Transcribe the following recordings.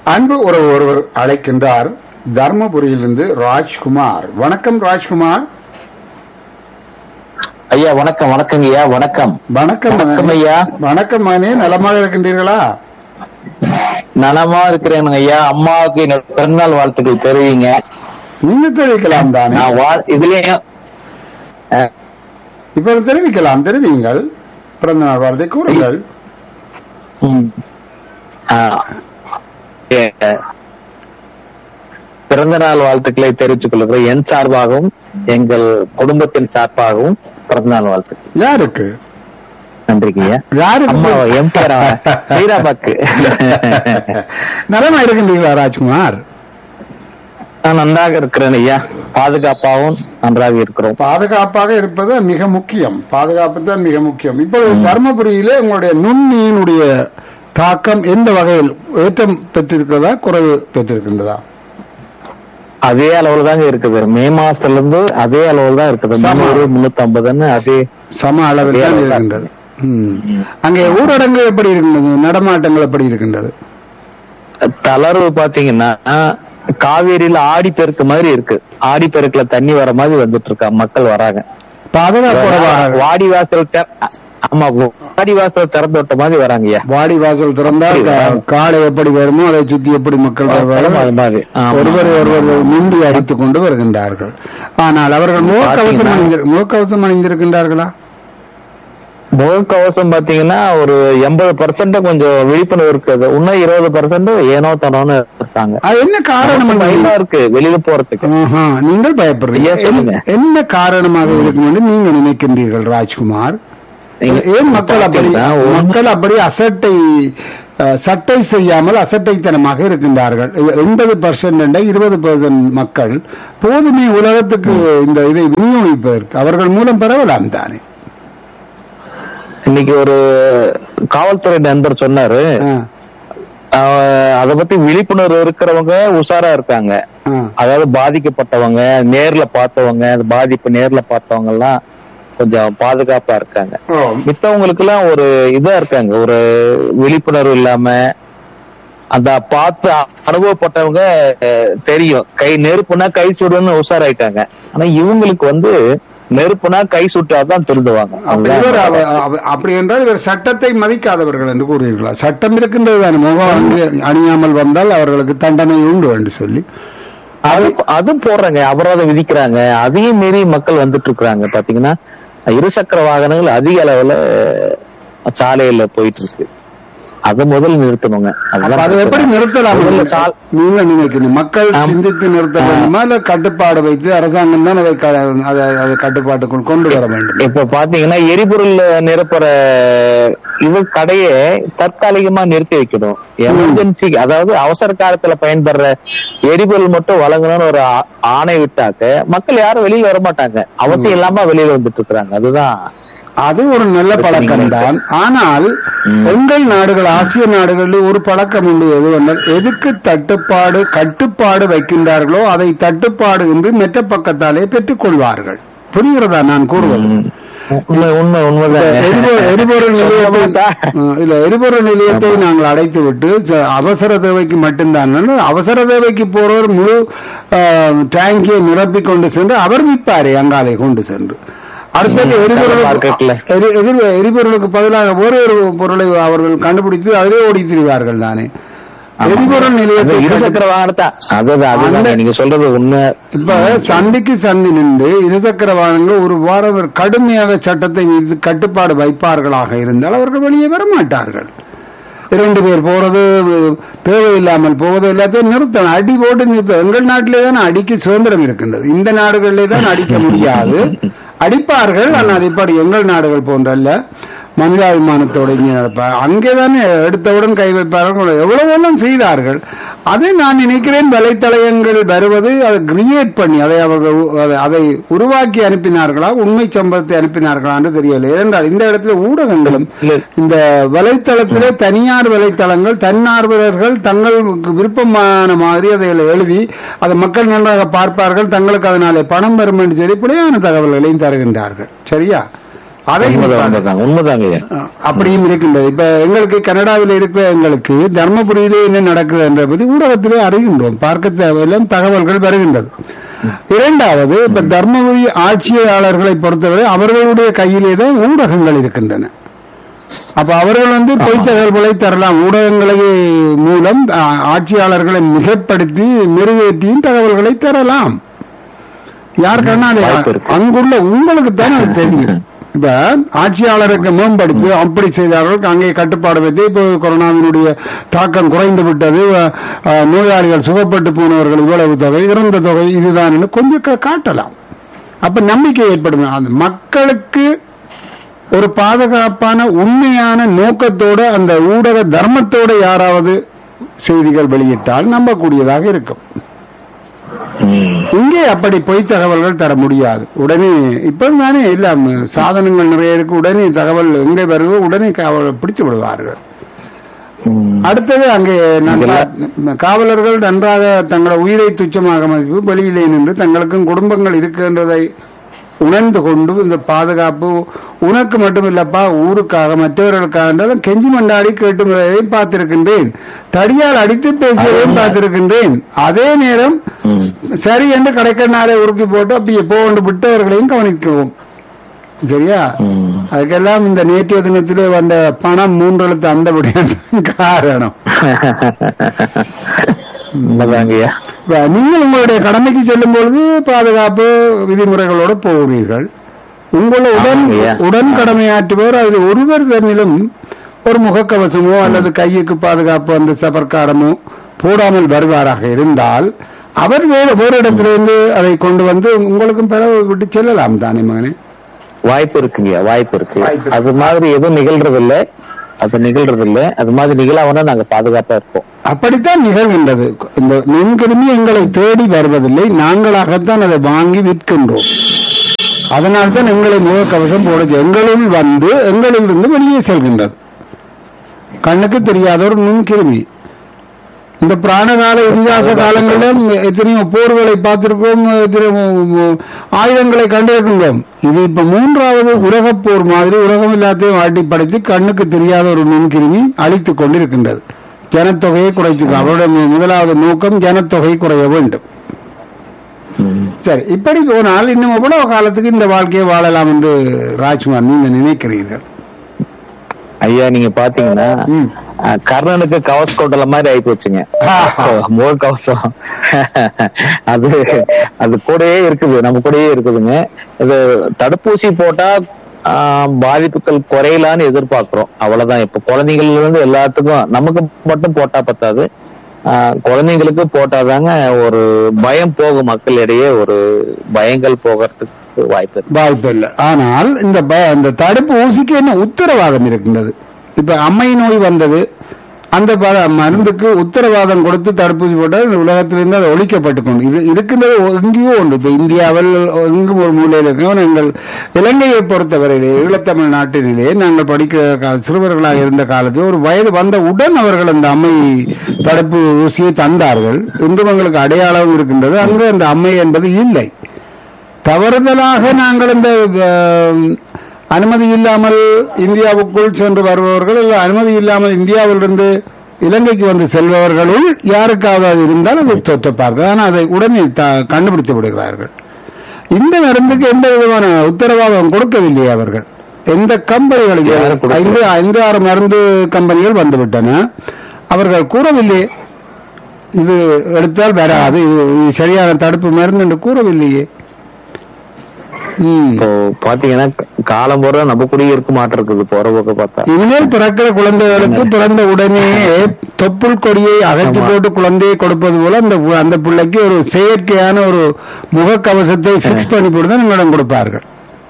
அன்பு உறவு ஒருவர் அழைக்கின்றார் தர்மபுரியிலிருந்து ராஜ்குமார் வணக்கம் ராஜ்குமார் ஐயா வணக்கம் வணக்கங்க ஐயா வணக்கம் வணக்கம் வணக்கம் ஐயா. வணக்கம் மகனே நலமாக இருக்கின்றீர்களா நலமா இருக்கிறேனுங்க ஐயா அம்மாவுக்கு என்னோட பிறந்தநாள் வாழ்த்துக்கள் தெரிவிங்க நீங்க தெரிவிக்கலாம் தானே நான் வாழ் இதுலயும் அஹ், இப்ப தெரிவிக்கலாம் தெரிவிங்கள் பிறந்த நாள் வார்த்தை கூறுங்கள் ம், ஆஹ், ஏ- பிறந்த நாள் வாழ்த்துக்களை தெரிவித்துக் கொள்கிறேன் என் சார்பாகவும் எங்கள் குடும்பத்தின் சார்பாகவும் பிறந்த நாள் வாழ்த்துக்கள் யாருக்கு நன்றிங்க ஐயா யாருக்கு அம்மா என் பேரா ஸ்ரீராமாக்கு நலமா இருக்கின்றீர்களா ராஜ்குமார் நான் நன்றாக இருக்கிறேன் ஐயா பாதுகாப்பாகவும் நன்றாக இருக்கிறோம் பாதுகாப்பாக இருப்பது மிக முக்கியம் பாதுகாப்பு தான் மிக முக்கியம் இப்பொழுது தர்மபுரியிலே உங்களுடைய நுண்ணியினுடைய தாக்கம் எந்த வகையில் ஏற்றம் பெற்றிருக்கிறதா குறைவு பெற்றிருக்கின்றதா அதே அளவுல தாங்க இருக்குது மே மாசத்துல இருந்து அதே அளவுல தான் இருக்குது சம. முன்னூறு முன்னூத்தி ஐம்பதுன்னு அதே சம அளவில் தான் அதே அளவு தான். இருக்கின்றது ம். அங்கே ஊரடங்கு எப்படி இருக்கின்றது நடமாட்டங்கள் எப்படி இருக்கின்றது தளர்வு பாத்தீங்கன்னா காவேரியில ஆடி பெருக்கு மாதிரி இருக்கு ஆடி பெருக்குல தண்ணி வர மாதிரி வந்துட்டு இருக்கா மக்கள் வராங்க பாதுகாப்போட வராங்க. வாடி வாசல் தெ- ஆமா வாடி வாசல் திறந்து விட்ட மாதிரி வராங்க ஐயா வாடி வாசல் திறந்தால் கா- காடை எப்படி வருமோ அதை சுத்தி எப்படி மக்கள் வருவார்கள் அது மாதிரி ஆமா. ஒருவர் ஒருவர் முண்டி அடித்துக் கொண்டு வருகின்றார்கள் ஆனால் அவர்கள் முகக்கவசம் பாத்தீங்கன்னா- அணிந்து- முகக்கவசம் அணிந்திருக்கின்றார்களா முகக்கவசம் பாத்தீங்கன்னா ஒரு எண்பது பர்சன்ட் கொஞ்சம் விழிப்புணர்வு இருக்குது இன்னும் இருபது பர்சன்ட் ஏனோ தனோன்னு இருக்காங்க அது என்ன காரணம் என்று பயமா இருக்கு வெளியில போறதுக்கு ஆஹா, நீங்கள் பயப்படுறீங்க ஐயா, சொல்லுங்க. என்ன- என்ன காரணமாக இருக்கும் என்று நீங்க நினைக்கின்றீர்கள் ராஜ்குமார் நீங்க- ஏன் மக்கள் அப்படி பாத்தீங்கன்னா, ஒரு- மக்கள் அப்படி அசட்டை அஹ், சட்டை செய்யாமல் அசட்டைத்தனமாக இருக்கின்றார்கள் எண்பது பர்சன்ட் இருபது பர்சன்ட் மக்கள் போதுமே உலகத்துக்கு இந்த இதை விநியோகிப்பதற்கு அவர்கள் மூலம் பெறலாம் தானே இன்னைக்கு ஒரு காவல்துறை நண்பர் சொன்னாரு ஆ, ஆஹ் அத பத்தி விழிப்புணர்வு இருக்கிறவங்க உஷாரா இருக்காங்க ஆ. அதாவது பாதிக்கப்பட்டவங்க நேர்ல பார்த்தவங்க அந்த பாதிப்பு நேர்ல பார்த்தவங்க எல்லாம் கொஞ்சம் பாதுகாப்பா இருக்காங்க ஓ, மித்தவங்களுக்கு எல்லாம் ஒரு இதா இருக்காங்க ஒரு விழிப்புணர்வு இல்லாம அந்த பார்த்து அனுபவப்பட்டவங்க அஹ், தெரியும் கை நெருப்புனா கை சுடுன்னு உஷாராயிட்டாங்க ஆனா இவங்களுக்கு வந்து நெருப்புனா கை சுட்டாதான் திருந்துவாங்க அப்படி இவர் அதுதான் அவ- அவ- அப்படி என்றால் இவர் சட்டத்தை மதிக்காதவர்கள் என்று கூறுவீர்களா சட்டம் இருக்கின்றது தானே முகம் அணி- அணியாமல் வந்தால் அவர்களுக்கு தண்டனை உண்டு என்று சொல்லி அது அதுவும் போடுறாங்க அபராதம் விதிக்கிறாங்க அதையும் மீறி மக்கள் வந்துட்டு இருக்காங்க பாத்தீங்கன்னா இருசக்கர வாகனங்கள் அதிக அளவுல சாலையில போயிட்டு இருக்கு அது முதல் நிறுத்தணுங்க அப்ப அதை எப்படி நிறுத்தலாம் முதல்ல சால்- நீங்க நினைக்கிறீங்க மக்கள் ஆம். சிந்தித்து நிறுத்த வேண்டுமா இல்ல கட்டுப்பாடு வைத்து அரசாங்கம் தான் அதை க- அதை அதை கட்டுப்பாட்டுக்குள் கொண்டு வர வேண்டும் இப்ப பாத்தீங்கன்னா எரிபொருள் நிரப்புற இது கடையை தற்காலிகமா நிறுத்தி வைக்கணும் எமர்ஜென்சி அதாவது அவசர காலத்துல பயன்படுற எரிபொருள் மட்டும் வழங்கணும்னு ஒரு ஆ- ஆணை விட்டாக்க மக்கள் யாரும் வெளியில வர மாட்டாங்க அவசியம் இல்லாம வெளியில வந்துட்டு இருக்காங்க அதுதான் அது ஒரு நல்ல பழக்கம் தான் ஆனால் எங்கள் நாடுகள் ஆசிய நாடுகளில் ஒரு பழக்கம் உண்டு எதுவென்றால் எதுக்கு தட்டுப்பாடு கட்டுப்பாடு வைக்கின்றார்களோ அதை தட்டுப்பாடு என்று மெட்ட பக்கத்தாலே பெற்றுக் கொள்வார்கள் புரிகிறதா நான் கூறுவது உண்மை உண்மை உண்மைதான் எரிபொருள் எரிபொருள் சொல்ல நிலையத்தை பார்த்தா, ஆ, இல்ல எரிபொருள் நிலையத்தை நாங்கள் அடைத்து விட்டு ச- அவசர தேவைக்கு மட்டும்தான் அவசர தேவைக்கு போறவர் முழு ஆ, டேங்கியை நிரப்பிக் கொண்டு சென்று அவர் விற்பாரே அங்காலே கொண்டு சென்று அடுத்தது எரிபொருளுக்கு மார்க்கெட்ல. எரி- எதிர்- எரிபொருளுக்கு பதிலாக ஒரு ஒரு பொருளை அவர்கள் கண்டுபிடித்து அதிலே ஓடி திரிவார்கள் தானே எரிபொருள் அந்த நிலையத்தை இருசக்கர வாகனத்தை அதுதான் அதுதான் அந்த- நீங்க சொல்றது உண்மை இப்ப சந்திக்கு சந்தி நின்று இருசக்கர வாகனங்கள் ஒரு வாரம் கடுமையாக சட்டத்தை மீது கட்டுப்பாடு வைப்பார்களாக இருந்தால் அவர்கள் வெளியே வர மாட்டார்கள் இரண்டு பேர் போறது தேவையில்லாமல் போவது எல்லாத்தையும் நிறுத்தணும் அடி போட்டு நிறுத்த எங்கள் நாட்டிலே தான் அடிக்கு சுதந்திரம் இருக்கின்றது இந்த நாடுகளிலே தான் அடிக்க முடியாது அடிப்பார்கள் ஆனால் இப்படி எங்கள் நாடுகள் போன்றல்ல மனிதாபிமானத்தோடு இங்கே நடப்பார் அங்கேதானே எடுத்தவுடன் கை வைப்பார்கள் எவ்வளவு எல்லாம் செய்தார்கள் அதை நான் நினைக்கிறேன் வலைத்தளங்கள் வருவது அதை கிரியேட் பண்ணி அதை அவர்கள் உ- அதை- அதை உருவாக்கி அனுப்பினார்களா உண்மை சம்பவத்தை அனுப்பினார்களா என்று தெரியவில்லை ஏனென்றால் இந்த இடத்துல ஊடகங்களும் இல்லை. இந்த வலைத்தளத்திலே தனியார் வலைத்தளங்கள் தன்னார்வலர்கள் தங்களுக்கு விருப்பமான மாதிரி அதை எழுதி அதை மக்கள் நன்றாக பார்ப்பார்கள் தங்களுக்கு அதனாலே பணம் வரும் என்று சொல்லி இப்படியான தகவல்களையும் தருகின்றார்கள் சரியா அதை உண்மைதான் உண்மைதான் உண்மைதாங்க ஐயா அப்படியும் இருக்கின்றது இப்ப எங்களுக்கு கனடாவில் இருக்கிற எங்களுக்கு தர்மபுரியிலே என்ன நடக்குது என்ற பற்றி ஊடகத்திலே அறிகின்றோம் பார்க்க தேவையில்லாம் தகவல்கள் வருகின்றது இரண்டாவது இப்ப தர்மபுரி ஆட்சியாளர்களை பொறுத்தவரை அவர்களுடைய கையிலே தான் ஊடகங்கள் இருக்கின்றன அப்ப அவர்கள் வந்து பொய் தகவல்களை தரலாம் ஊடகங்களை மூலம் ஆ, ஆட்சியாளர்களை மிகப்படுத்தி மெருகேற்றியும் தகவல்களை தரலாம் யார் கண்ணாடி வாய்ப்பு இருக்கு. அங்குள்ள உங்களுக்கு தான் அது தெரியும் இப்ப ஆட்சியாளருக்கு மேம்படுத்தி அப்படி செய்தார்கள் அங்கே கட்டுப்பாடு வைத்து இப்போ கொரோனாவினுடைய தாக்கம் குறைந்து விட்டது அஹ், நோயாளிகள் சுகப்பட்டு போனவர்கள் இவ்வளவு தொகை இறந்த தொகை இதுதான் என்று கொஞ்சம் கா- காட்டலாம் அப்ப நம்பிக்கை ஏற்படும் அந்த மக்களுக்கு ஒரு பாதுகாப்பான உண்மையான நோக்கத்தோட அந்த ஊடக தர்மத்தோட யாராவது செய்திகள் வெளியிட்டால் நம்பக்கூடியதாக இருக்கும் ம். இங்கே அப்படி பொய் தகவல்கள் தர முடியாது உடனே இப்ப தானே இல்ல ம, சாதனங்கள் நிறைய இருக்கு உடனே தகவல் எங்கே வருதோ உடனே காவல் பிடித்து விடுவார்கள் ம். அடுத்தது அங்கே நன்றா- காவலர்கள் நன்றாக தங்களோட உயிரை துச்சமாக மதிப்பு வெளியிலே நின்று தங்களுக்கும் குடும்பங்கள் இருக்கின்றதை உணர்ந்து கொண்டு இந்த பாதுகாப்பு உனக்கு மட்டும் இல்லப்பா ஊருக்காக மற்றவர்களுக்காக என்றாலும் கெஞ்சி மண்டாடி கேட்டு முறையையும் பார்த்திருக்கின்றேன் தடியால் அடித்து பேசியதையும் பார்த்திருக்கின்றேன் அதே நேரம் சரி என்று கடைக்கண்ணாரை உருக்கி போட்டு அப்படியே போன்று விட்டவர்களையும் கவனிக்கவும் சரியா அதுக்கெல்லாம் இந்த நேற்றைய தினத்திலே வந்த பணம் மூன்றெழுத்து அந்தபடி காரணம் உண்மைதாங்க ஐயா இப்ப நீங்கள் உங்களுடைய கடமைக்கு செல்லும் பொழுது பாதுகாப்பு விதிமுறைகளோடு போகிறீர்கள் உங்களை உடன் ஆமாங்கய்யா. உடன் கடமையாற்றுவோர் அதில் ஒருவர் தன்னிலும் ஒரு முகக்கவசமோ அல்லது கையுக்கு பாதுகாப்பு அந்த சபர்க்காரமோ போடாமல் வருவாராக இருந்தால் அவர் வேறு வேறு இடத்திலிருந்து அதை கொண்டு வந்து உங்களுக்கும் பெற விட்டு செல்லலாம் தானே மகனே வாய்ப்பு இருக்குங்க வாய்ப்பு இருக்கு வாய்ப்பு இருக்கு. அது மாதிரி எதுவும் நிகழ்றது இல்ல அது நிகழ்றது இல்ல அது மாதிரி நிகழாம நாங்க பாதுகாப்பா இருப்போம் அப்படித்தான் நிகழ்கின்றது இந்த நுண்கிருமி எங்களை தேடி வருவதில்லை நாங்களாகத்தான் அதை வாங்கி விற்கின்றோம் அதனால்தான் எங்களை முகக்கவசம் போட செய்- எங்களுள் வந்து எங்களிலிருந்து வெளியே செல்கின்றது கண்ணுக்கு தெரியாத ஒரு நுண்கிருமி இந்த பிராணகால இதிகாச காலங்களிலும் எத்தனையோ போர்களை பார்த்திருக்கோம் எத்தனையோ ஆயுதங்களை கண்டிருக்கின்றோம் இது இப்ப மூன்றாவது உலகப் போர் மாதிரி உலகம் எல்லாத்தையும் ஆட்டி படைத்து கண்ணுக்கு தெரியாத ஒரு நுண்கிருமி அழித்துக் கொண்டிருக்கின்றது ஜனத்தொகையை குறைத்து அவருடைய மு- முதலாவது நோக்கம் ஜனத்தொகை குறைய வேண்டும் சரி இப்படி போனால் இன்னும் எவ்வளவு காலத்துக்கு இந்த வாழ்க்கையை வாழலாம் என்று ராஜ்குமார் நீங்க நினைக்கிறீர்கள் ஐயா நீங்க பாத்தீங்கன்னா ம். அஹ், கர்ணனுக்கு கவச கொண்டல மாதிரி ஆயி போச்சுங்க ஆஹா. முக கவசம் அது அது கூடயே இருக்குது நம்ம கூடயே இருக்குதுங்க இது தடுப்பூசி போட்டா ஆஹ், பாதிப்புகள் குறையலான்னு எதிர்பார்க்கிறோம் அவ்வளவுதான் இப்ப குழந்தைங்கள்ல இருந்து எல்லாத்துக்கும் நமக்கு மட்டும் போட்டா பத்தாது ஆஹ், குழந்தைங்களுக்கு போட்டாதாங்க ஒரு பயம் போகும் மக்களிடையே ஒரு பயங்கள் போகிறதுக்கு வாய்ப்பு இருக்கு வாய்ப்பு இல்லை ஆனால் இந்த ப- இந்த தடுப்பு ஊசிக்கு என்ன உத்தரவாதம் இருக்கின்றது இப்ப அம்மை நோய் வந்தது அந்த ப- மருந்துக்கு உத்தரவாதம் கொடுத்து தடுப்பூசி போட்டால் இந்த உலகத்திலிருந்து அது ஒழிக்கப்பட்டு கொண்டு இது இருக்கின்றது எங்கேயோ உண்டு இப்ப இந்தியாவில் எங்கும் ஒரு மூலையில் இருக்கிறோம் எங்கள் இலங்கையை பொறுத்தவரையிலே ஈழத்தமிழ் நாட்டினிலே நாங்கள் படிக்கிற கா- சிறுவர்களாக இருந்த காலத்தில் ஒரு வயது வந்த உடன் அவர்கள் அந்த அம்மை தடுப்பு ஊசியை தந்தார்கள் இன்றும் எங்களுக்கு அடையாளம் இருக்கின்றது அங்கு அந்த அம்மை என்பது இல்லை தவறுதலாக நாங்கள் இந்த அஹ், அனுமதி இல்லாமல் இந்தியாவுக்குள் சென்று வருபவர்கள் இல்லை அனுமதி இல்லாமல் இந்தியாவிலிருந்து இலங்கைக்கு வந்து செல்பவர்களுள் யாருக்காவது அது இருந்தால் அதை தொற்றுப்பார்கள் ஆனால் அதை உடனே த- கண்டுபிடித்து விடுகிறார்கள் இந்த மருந்துக்கு எந்த விதமான உத்தரவாதம் கொடுக்கவில்லை அவர்கள் எந்த கம்பெனிகளுக்கு யாரும் கொடுக்கல. ஐந்து ஐந்து ஆறு மருந்து கம்பெனிகள் வந்துவிட்டன அவர்கள் கூறவில்லை இது எடுத்தால் வராது இது இது சரியான தடுப்பு மருந்து என்று கூறவில்லையே ம். இப்போ பாத்தீங்கன்னா காலம் போற நம்ம கூடயே இருக்க மாட்டிருக்குது போற போக்க பார்த்தா இனிமேல் பிறக்கிற குழந்தைகளுக்கு பிறந்த உடனே தொப்புள் கொடியை அகற்றி ஆமா. போட்டு குழந்தையை கொடுப்பது போல அந்த பு- அந்த பிள்ளைக்கு ஒரு செயற்கையான ஒரு முகக்கவசத்தை பிக்ஸ் பண்ணி போட்டு தான் எங்களிடம் கொடுப்பார்கள்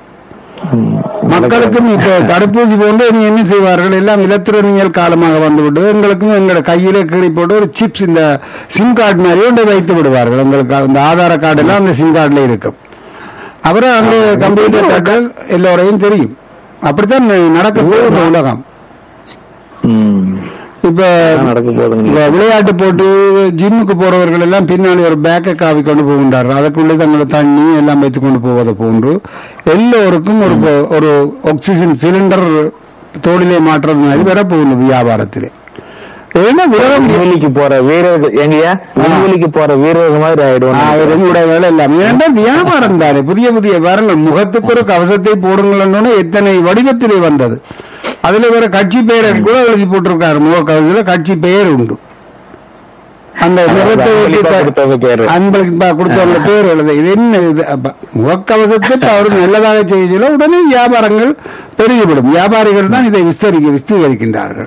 மக்களுக்கும் இப்ப தடுப்பூசி போன்று நீ என்ன செய்வார்கள் எல்லாம் இலத்திரனியல் காலமாக வந்துவிட்டு எங்களுக்கும் எங்களோட கையில கீறி போட்டு ஒரு சிப்ஸ் இந்த சிம் கார்டு மாதிரி ஒன்றை வைத்து விடுவார்கள் உங்களுக்கு அந்த ஆதார கார்டு எல்லாம் அந்த சிம் கார்டுல இருக்கும் அப்புறம் அந்த கம்ப்யூட்டர் தகவல் எல்லோரையும் தெரியும் அப்படித்தான் நடக்க போகுது உலகம் ம். இப்ப நடக்க போகுதுங்க இந்த விளையாட்டு போட்டு ஜிம்முக்கு போறவர்கள் எல்லாம் பின்னாடி ஒரு பேக்கை காவி கொண்டு போகின்றார்கள் அதற்குள்ளே தங்களை தண்ணி எல்லாம் வைத்துக் கொண்டு போவதை போன்று எல்லோருக்கும் ஒரு ஒரு ஆக்சிஜன் சிலிண்டர் தோளிலே மாற்றுறது மாதிரி வரப்போகுது வியாபாரத்திலே ஏன்னா விரதம் விண்வெளிக்கு போற வீரர்கள் எங்கயா விண்வெளிக்கு போற வீரர்கள் மாதிரி ஆயிடுவாங்க அவருடைய வேலை எல்லாம் ஏன்னா வியாபாரம் தானே புதிய புதிய வரங்கள் முகத்துக்கு ஒரு கவசத்தை போடுங்களோன்னு எத்தனை வடிவத்திலே வந்தது அதுல வேற கட்சி பெயரை கூட எழுதி போட்டிருக்காரு முக கவசத்துல கட்சி பெயர் உண்டு அந்த முகத்தை அன்பளிப்பா ஒட்டி கொடுத்தவங்க பேரு. அன்பளிப்பா கொடுத்தவங்க பேர் எழுத இது என்ன இது அப்ப முகக்கவசத்தை அவர் நல்லதாக செய்ய சொல்ல உடனே வியாபாரங்கள் பெருகிவிடும் வியாபாரிகள் தான் இதை விஸ்தரிக்க விஸ்தீகரிக்கின்றார்கள்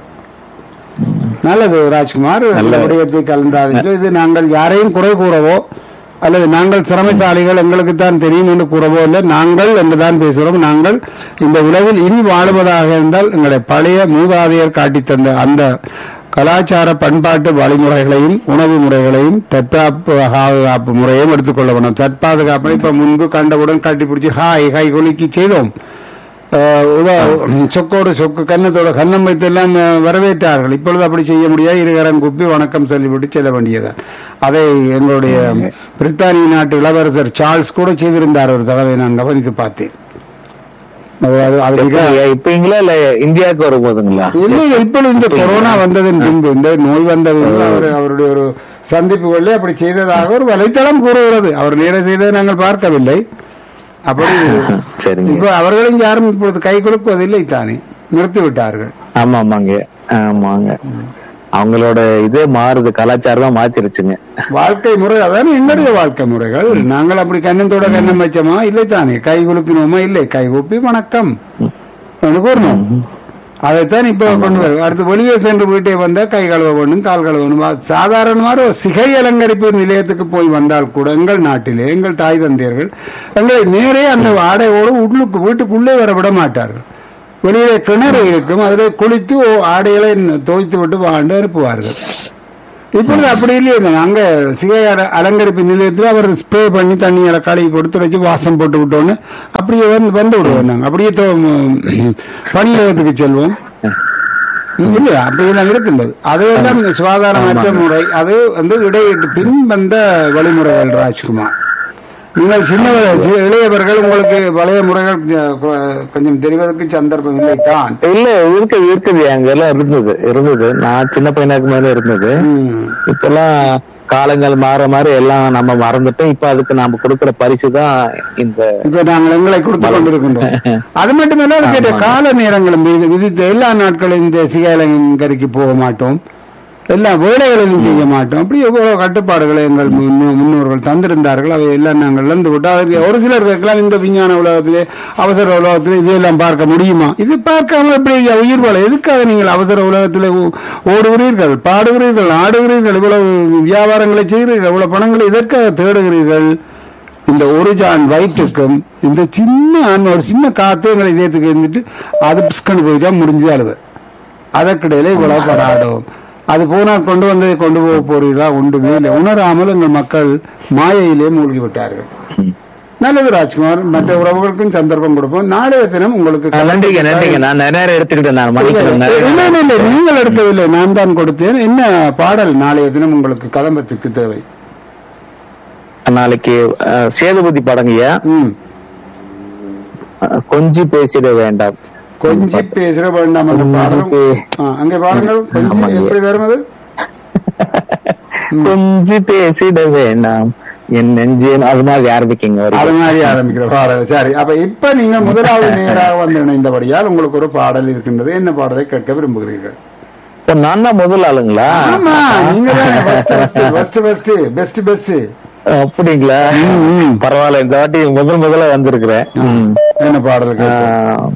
நல்லது ராஜ்குமார் நல்லது. விடயத்தை கலந்தார்கள் இது நாங்கள் யாரையும் குறை கூறவோ அல்லது நாங்கள் திறமைசாலிகள் எங்களுக்கு தான் தெரியும் என்று கூறவோ இல்லை நாங்கள் என்றுதான் பேசுகிறோம் நாங்கள் இந்த உலகில் இனி வாழுவதாக இருந்தால் எங்களை பழைய மூதாதையர் காட்டித் தந்த அந்த கலாச்சார பண்பாட்டு வழிமுறைகளையும் உணவு முறைகளையும் தற்காப்பு பாதுகாப்பு முறையும் எடுத்துக்கொள்ள வேணும் தற்பாதுகாப்பு இப்ப முன்பு கண்டவுடன் கட்டிப்பிடிச்சு ஹாய் ஹாய் குலுக்கி செய்தோம் அஹ் உதா- சொக்கோடு சொக்கு கன்னத்தோட கன்னம் வைத்து எல்லாம் அஹ், வரவேற்றார்கள் இப்பொழுது அப்படி செய்ய முடியாது இருகரம் குப்பி வணக்கம் சொல்லிவிட்டு செல்ல வேண்டியதான் அதை எங்களுடைய பிரித்தானிய நாட்டு இளவரசர் சார்ல்ஸ் கூட செய்திருந்தார் ஒரு தடவை நான் கவனித்து பார்த்தேன் அது- அது- அது மிக எப்ப- இப்பங்களா இல்ல இந்தியாவுக்கு வர போதுங்களா இல்லை இப்பொழுது இந்த கொரோனா வந்ததன் பின்பு இந்த நோய் வந்த பின்பு அவர் அவருடைய ஒரு சந்திப்புகளில் அப்படி செய்ததாக ஒரு வலைத்தளம் கூறுகிறது அவர் நேர செய்ததை நாங்கள் பார்க்கவில்லை அப்படி சரிங்க இப்ப அவர்களும் யாரும் இப்பொழுது கை கொடுப்பதில்லை தானே நிறுத்தி விட்டார்கள் ஆமா ஆமாங்க ஆமாங்க அவங்களோட இதே மாறுது கலாச்சாரம் மாத்திருச்சுங்க வாழ்க்கை முறை அதான எங்களுடைய வாழ்க்கை முறைகள் நாங்கள் அப்படி கண்ணத்தோட கண்ணம் வச்சோமா இல்லை தானே கை குலுக்கினோமா இல்லை கை கூப்பி வணக்கம் என்று கூறணும் அதைத்தான் இப்ப கொண்டு வரும் அடுத்து வெளியே சென்று வீட்டை வந்தா கை கழுவ வேண்டும் கால் கழுவ வேண்டும் அது சாதாரணமாக ஒரு சிகை அலங்கரிப்பு நிலையத்துக்கு போய் வந்தால் கூட எங்கள் நாட்டிலே எங்கள் தாய் தந்தையர்கள் எங்களை நேரே அந்த ஆடையோடு உள்ளுக்கு வீட்டுக்குள்ளே வர விட மாட்டார்கள் வெளியிலே கிணறு இருக்கும் அதிலே குளித்து ஓ- ஆடைகளை துவைத்து விட்டு வாழ்ந்து அனுப்புவார்கள் இப்பொழுது அப்படி இல்லையே அங்க சிகை அல- அலங்கரிப்பு நிலையத்தில் அவர் ஸ்ப்ரே பண்ணி தண்ணியில கழுவி கொடுத்து வச்சு வாசம் போட்டு விட்டோன்னு அப்படியே வந்து வந்து விடுவோம் நாங்க அப்படியே தோ- ம், பணியகத்துக்கு செல்வோம் இல்லையா அப்படியெல்லாம் இருக்கின்றது அதெல்லாம் சுகாதாரமற்ற முறை அது வந்து இடையிட்டு பின் வந்த வழிமுறைகள் ராஜ்குமார் நீங்கள் சின்ன சி- இளையவர்கள் உங்களுக்கு பழைய முறைகள் கொ- கொஞ்சம் தெரிவதற்கு சந்தர்ப்பம் இல்லை தான் இல்ல இருக்கு இருக்குது அங்க எல்லாம் இருந்தது இருந்தது நான் சின்ன பையனாக்கு மேல இருந்தது ம். இப்பெல்லாம் காலங்கள் மாற மாற எல்லாம் நம்ம மறந்துட்டோம் இப்ப அதுக்கு நாம கொடுக்கிற பரிசு தான் இந்த இப்ப நாங்கள் எங்களை கொடுத்து கொண்டிருக்கின்றோம் அது மட்டுமல்ல அதுக்கு கால நேரங்களும் விதி- விதித்த எல்லா நாட்களும் இந்த சிகாலங்கரைக்கு போக மாட்டோம் எல்லா வேலைகளிலும் செய்ய மாட்டோம் அப்படி எவ்வளவு கட்டுப்பாடுகளை எங்கள் முன்னோ- முன்னோர்கள் தந்திருந்தார்கள் அவை எல்லாம் நாங்கள் இழந்து விட்டோம் அதுக்கு ஒரு சிலர் கேட்கலாம் இந்த விஞ்ஞான உலகத்திலே அவசர உலகத்திலே இதெல்லாம் பார்க்க முடியுமா இது பார்க்காம எப்படி ஐயா உயிர் வாழ எதுக்காக நீங்கள் அவசர உலகத்திலே ஓ- ஓடுகிறீர்கள் பாடுகிறீர்கள் ஆடுகிறீர்கள் இவ்வளவு வியாபாரங்களை செய்கிறீர்கள் இவ்வளவு பணங்களை இதற்காக தேடுகிறீர்கள் இந்த ஒரு ஜான் வயிற்றுக்கும் இந்த சின்ன ஆன்மா ஒரு சின்ன காத்து எங்களை இதயத்துக்கு இருந்துட்டு அது பிஸ்கன் போயிட்டா முடிஞ்சு அழுது அதற்கிடையில இவ்வளவு பராடும் அது போனா கொண்டு வந்து கொண்டு போக போறீர்களா ஒன்றுமே இல்லை உணராமல் எங்கள் மக்கள் மாயையிலே மூழ்கி விட்டார்கள் நல்லது ராஜ்குமார் மற்ற உறவுகளுக்கும் சந்தர்ப்பம் கொடுப்போம் நாளைய தினம் உங்களுக்கு ஆ, நன்றிங்க நன்றிங்க நான் நிறைய நேரம் எடுத்துக்கிட்டேன் நான் மன்னிக்கிறேன் இல்லை, இல்லை, இல்லை, நீங்கள் எடுக்கவில்லை நான் தான் கொடுத்தேன் என்ன பாடல் நாளைய தினம் உங்களுக்கு கதம்பத்துக்கு தேவை நாளைக்கு ஆ, சேதுபதி படங்கய்யா ம் ஆ, கொஞ்சி பேசிட வேண்டாம் கொஞ்சி பேசுற வேண்டாம் என்ற பாடலும் கொஞ்சி ஆ, அங்கே பாருங்கள் கொஞ்சி ஆமாங்க. எப்படி வரும் அது கொஞ்சி பேசிட வேண்டாம் என் நெஞ்சு அது மாதிரி ஆரம்பிக்கீங்க அது வருது. மாதிரி ஆரம்பிக்கிற பாடல் சரி அப்ப இப்ப நீங்க முதலாவது நேராக வந்து இணைந்தபடியால் உங்களுக்கு ஒரு பாடல் இருக்கின்றது என்ன பாடலை கேட்க விரும்புகிறீர்கள் இப்ப நான் தான் முதல் ஆளுங்களா ஆமா நீங்க பெஸ்ட் பெஸ்ட் பெஸ்ட் பெஸ்ட் அப்படிங்களா பரவாயில்ல இந்த வாட்டி முதல் முதல்ல வந்திருக்கிறேன் ம். என்ன பாடல் ஆ, கேட்க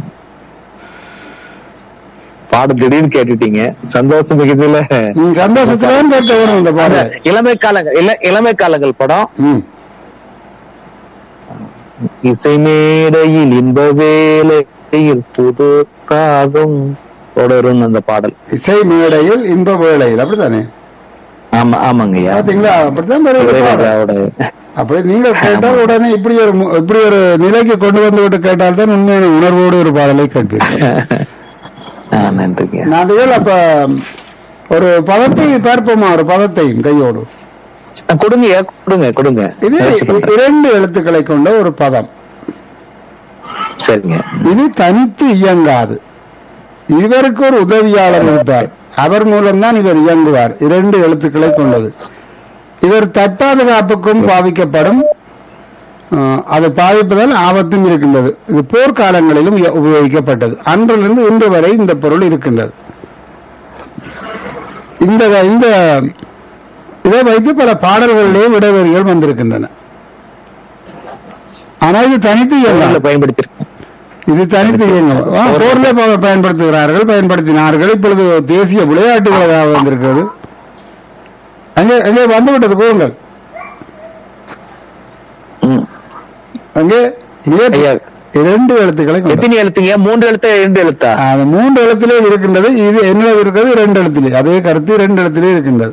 பாடம் திடீர்னு கேட்டுட்டீங்க சந்தோஷம் மிகுதியில நீங்க சந்தோஷத்துல தான் கேட்க வரும் இந்த பாடல் இளமை காலங்கள் இள- இளமை காலங்கள் படம் ம். இசை மேடையில் இன்ப வேலையில் புது காதும் தொடரும் அந்த பாடல் இசை மேடையில் இன்ப வேளையில் அப்படித்தானே ஆமா ஆமாங்கய்யா பாத்தீங்களா அப்படித்தான் வருது பாடல். இளையராஜாவோட அப்படி நீங்க கேட்டால் உடனே இப்படி ஒரு மு- இப்படி ஒரு நிலைக்கு கொண்டு வந்து விட்டு கேட்டால் தான் உண்மையான உணர்வோடு ஒரு பாடலை கேட்கிறேன் ஆ, நன்றிங்க நன்றிகள் அப்ப ஒரு பதத்தை பார்ப்போமா ஒரு பதத்தையும் கையோடு கொடுங்க கொடுங்க கொடுங்க இது முயற்சி பண்றேன். இரண்டு எழுத்துக்களை கொண்ட ஒரு பதம் சரிங்க இது தனித்து இயங்காது இவருக்கு ஒரு உதவியாளர் இருப்பார் அவர் மூலம்தான் இவர் இயங்குவார் இரண்டு எழுத்துக்களை கொண்டது இவர் தற்பாதுகாப்புக்கும் பாவிக்கப்படும் அஹ், அது பாவிப்பதால் ஆபத்தும் இருக்கின்றது இது போர்க்காலங்களிலும் இ- உபயோகிக்கப்பட்டது அன்றிலிருந்து இன்று வரை இந்த பொருள் இருக்கின்றது இந்த இந்த இதை வைத்து பல பாடல்களிலே விடவரிகள் வந்திருக்கின்றன ஆனால் இது தனித்து இயங்காது ஊர்ல பயன்படுத்திருக்கேன் இது தனித்து இயங்கும் ஆ, போர்ல ப- பயன்படுத்துகிறார்கள் பயன்படுத்தினார்கள் இப்பொழுது தேசிய விளையாட்டுகளாக வந்திருக்கிறது அங்கே அங்கே வந்துவிட்டது கூறுங்கள் ம். அங்கே இங்கே ஐயா. இரண்டு எழுத்துக்களை கொண்டது. எத்தனை எழுத்துங்க மூன்று எழுத்தா இரண்டு எழுத்தா அது மூன்று எழுத்திலே இருக்கின்றது இது என்ன இருக்கிறது இரண்டு எழுத்திலே அதே கருத்து இரண்டு எழுத்திலே இருக்கின்றது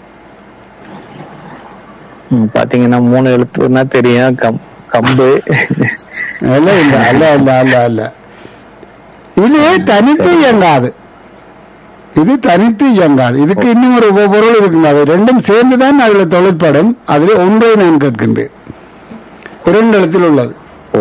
ம், பாத்தீங்கன்னா மூணு எழுத்துன்னா தெரியும் கம் கம்பு அல்ல இல்ல அல்ல அல்ல அல்ல அல்ல இது தனித்து இயங்காது இது தனித்து இயங்காது இதுக்கு இன்னும் ஒரு பொ- பொருள் இருக்கின்றது ரெண்டும் சேர்ந்துதான் அதுல தொழிற்படும் அதில் ஒன்றை நான் கேட்கின்றேன் இரண்டு எழுத்தில் உள்ளது ஓ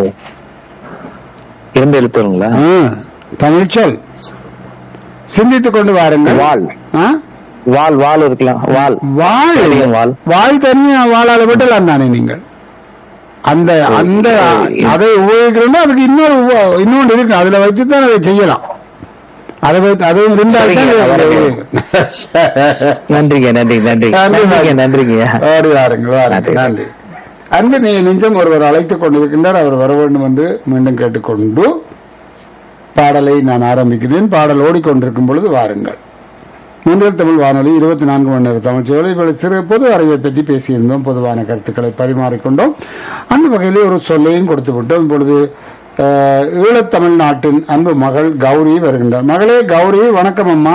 இரண்டு எழுத்துங்களா ஆ, தமிழ் சொல் சிந்தித்துக் கொண்டு வாருங்கள் வால் ஆ? வால் வால் இருக்கலாம் வால் வாழ் தெரியும் வால் வாழ் தனியா வாழால விட்டலாம் தானே நீங்கள் அந்த அந்த அதை உபயோகிக்கிறோம்னா அதுக்கு இன்னொரு உப- இன்னொன்று இருக்கு அதுல வச்சு தான் அதை செய்யலாம் அதை வைத்து அதுவும் இருந்தால் சரிங்க, தான் நான் அதை வரேன். நன்றிங்க நன்றி நன்றி நன்றி, நன்றிங்க நன்றிங்க ஓடி வாருங்கள் வாருங்கள் நன்றி. நன்றி அன்பு நீ நெஞ்சம் ஒருவர் அழைத்துக் கொண்டிருக்கின்றார் அவர் வர வேண்டும் என்று மீண்டும் கேட்டுக்கொண்டு பாடலை நான் ஆரம்பிக்கிறேன் பாடல் ஓடிக்கொண்டிருக்கும் பொழுது வாருங்கள் முன்னில் தமிழ் வானொலி இருபத்தி நான்கு மணி நேர தமிழ் சேவை இப்பொழுது சிறு பொது அறிவை பற்றி பேசியிருந்தோம் பொதுவான கருத்துக்களை பரிமாறிக்கொண்டோம் அந்த வகையிலே ஒரு சொல்லையும் கொடுத்து விட்டோம் இப்பொழுது அஹ், ஈழத்தமிழ் நாட்டின் அன்பு மகள் கௌரி வருகின்றார் மகளே கௌரி வணக்கம் அம்மா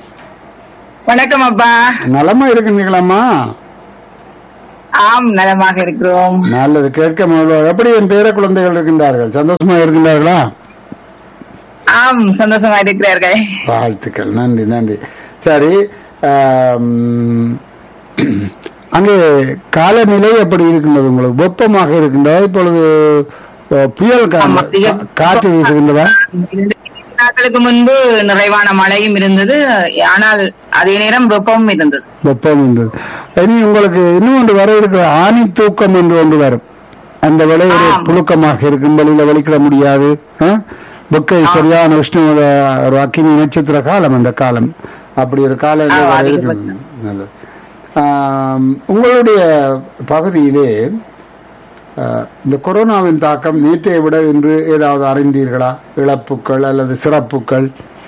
வணக்கம் அப்பா நலமா இருக்கின்றீங்களாம்மா ஆம் நலமாக இருக்கிறோம் நல்லது கேட்க மகிழ்வாக எப்படி என் பேர குழந்தைகள் இருக்கின்றார்கள் சந்தோஷமா இருக்கின்றார்களா ஆம் சந்தோஷமா இருக்கிறார்கள் வாழ்த்துக்கள் நன்றி நன்றி சரி ஆம், அங்கே காலநிலை எப்படி இருக்கின்றது உங்களுக்கு வெப்பமாக இருக்கின்றதா இப்பொழுது அஹ், புயல் கா- ஆமா, அதிக- காற்று வீசுகின்றதா இரண்டு நாட்களுக்கு முன்பு நிறைவான மழையும் இருந்தது ஆனால் அதே நேரம் வெப்பமும் இருந்தது வெப்பம் இருந்தது இனி உங்களுக்கு இன்னும் ஒன்று வர இருக்கிற ஆணி தூக்கம் என்று ஒன்று வரும் அந்த வேலை ஒரு ஆம். புழுக்கமாக இருக்கும் வழியில வலிக்கிட முடியாது ஆ? வெக்கை சரியான விஷ்ணு ஒரு அக்கினி நட்சத்திர காலம் அந்த காலம் அப்படி ஒரு காலம் ஆ, வர அதிக இருக்கு. நல்லது ஆம், உங்களுடைய பகுதியிலே ஆ, இந்த கொரோனாவின் தாக்கம் நேற்றைய விட இன்று ஏதாவது அறிந்தீர்களா இழப்புக்கள் அல்லது சிறப்புக்கள்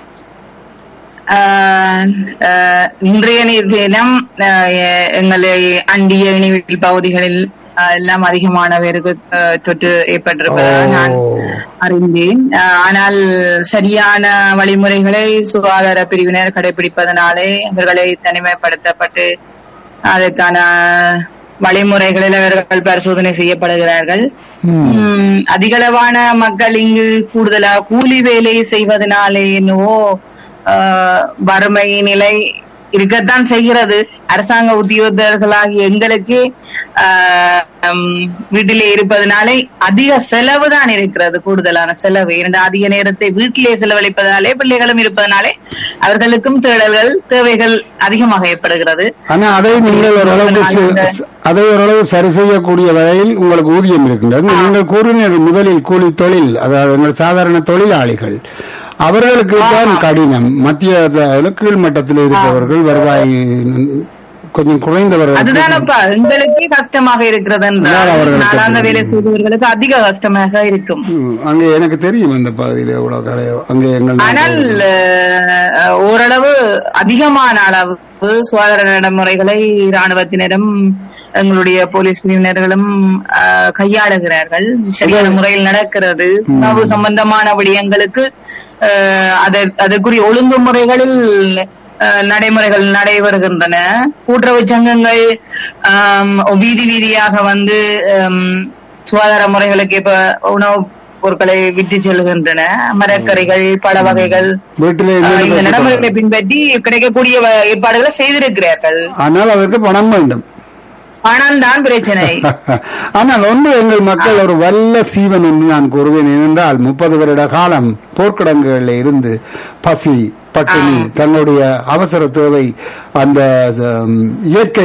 ஆஹ், ஆஹ், இன்றைய தினம் ஆஹ், எங்களை அண்டிய இணைவீட்டு பகுதிகளில் ஆஹ், எல்லாம் அதிகமான பேருக்கு ஆஹ், தொற்று ஏற்பட்டிருப்பதாக நான் ஓ. அறிந்தேன் ஆஹ், ஆனால் சரியான வழிமுறைகளை சுகாதார பிரிவினர் கடைபிடிப்பதனாலே அவர்களை தனிமைப்படுத்தப்பட்டு அதற்கான வழிமுறைகளில் அவர்கள் பரிசோதனை செய்யப்படுகிறார்கள் உம், அதிகளவான மக்கள் இங்கு கூடுதலா கூலி வேலை செய்வதனாலே என்னவோ ஆஹ், வறுமை நிலை இருக்கத்தான் செய்கிறது அரசாங்க உத்தியோகத்தர்களாகிய எங்களுக்கு ஆஹ், உம், வீட்டிலே இருப்பதனாலே அதிக செலவு தான் இருக்கிறது கூடுதலான செலவு இரண்டு அதிக நேரத்தை வீட்டிலே செலவழிப்பதாலே பிள்ளைகளும் இருப்பதனாலே அவர்களுக்கும் தேடல்கள் தேவைகள் அதிகமாக ஏற்படுகிறது ஆனா அதை நீங்கள் ஓரளவுக்கு அந்த- சி- அதை ஓரளவு சரி செய்யக்கூடிய வகையில் உங்களுக்கு ஊதியம் இருக்கின்றது நீங்கள் கூறினீர்கள் முதலில் கூலி தொழில் அதாவது உங்கள் சாதாரண தொழிலாளிகள் அவர்களுக்கு தான் கடினம் மத்திய த- கீழ் மட்டத்தில் இருப்பவர்கள் வருவாய் கொஞ்சம் குறைந்தவர்கள் அதுதானப்பா எங்களுக்கே கஷ்டமாக இருக்கிறது அதான் என்றால் அவர்களுக்கு நாளாந்த வேலை செய்பவர்களுக்கு அதிக கஷ்டமாக இருக்கும் ம், அங்கே எனக்கு தெரியும் அந்த பகுதியில் எவ்வளவு கடை அங்கே எங்கள் ஆனால் அஹ், ஓரளவு அதிகமான அளவு சுகாதார நடைமுறைகளை ராணுவத்தினரும் எங்களுடைய போலீஸ் பிரிவினர்களும் அஹ், கையாளுகிறார்கள் சரியான முறையில் நடக்கிறது உணவு சம்பந்தமான விடயங்களுக்கு அஹ், அதை- அதற்குரிய ஒழுங்குமுறைகளில் அஹ், நடைமுறைகள் நடைபெறுகின்றன கூட்டுறவு சங்கங்கள் ஆம், வீதி வீதியாக வந்து ஆம், சுகாதார முறைகளுக்கு இப்ப உணவு பொருட்களை விற்று செல்கின்றன மரக்கறிகள் பழ வகைகள் வீட்டிலே ஆஹ், இருந்து இந்த வைத்துக் நடைமுறைகளை கொள்ளலாம். பின்பற்றி கிடைக்கக்கூடிய வ- ஏற்பாடுகளை செய்திருக்கிறார்கள் ஆனால் அதற்கு பணம் வேண்டும் ஆனால் தான் பிரச்சனை ஆனால் ஒன்று எங்கள் மக்கள் ஒரு வல்ல சீவன் என்று நான் கூறுவேன் ஏனென்றால் முப்பது வருட காலம் போர்க்கிடங்குகளில் இருந்து பசி பட்டினி தன்னுடைய அவசர தேவை அந்த ஹம், இயற்கை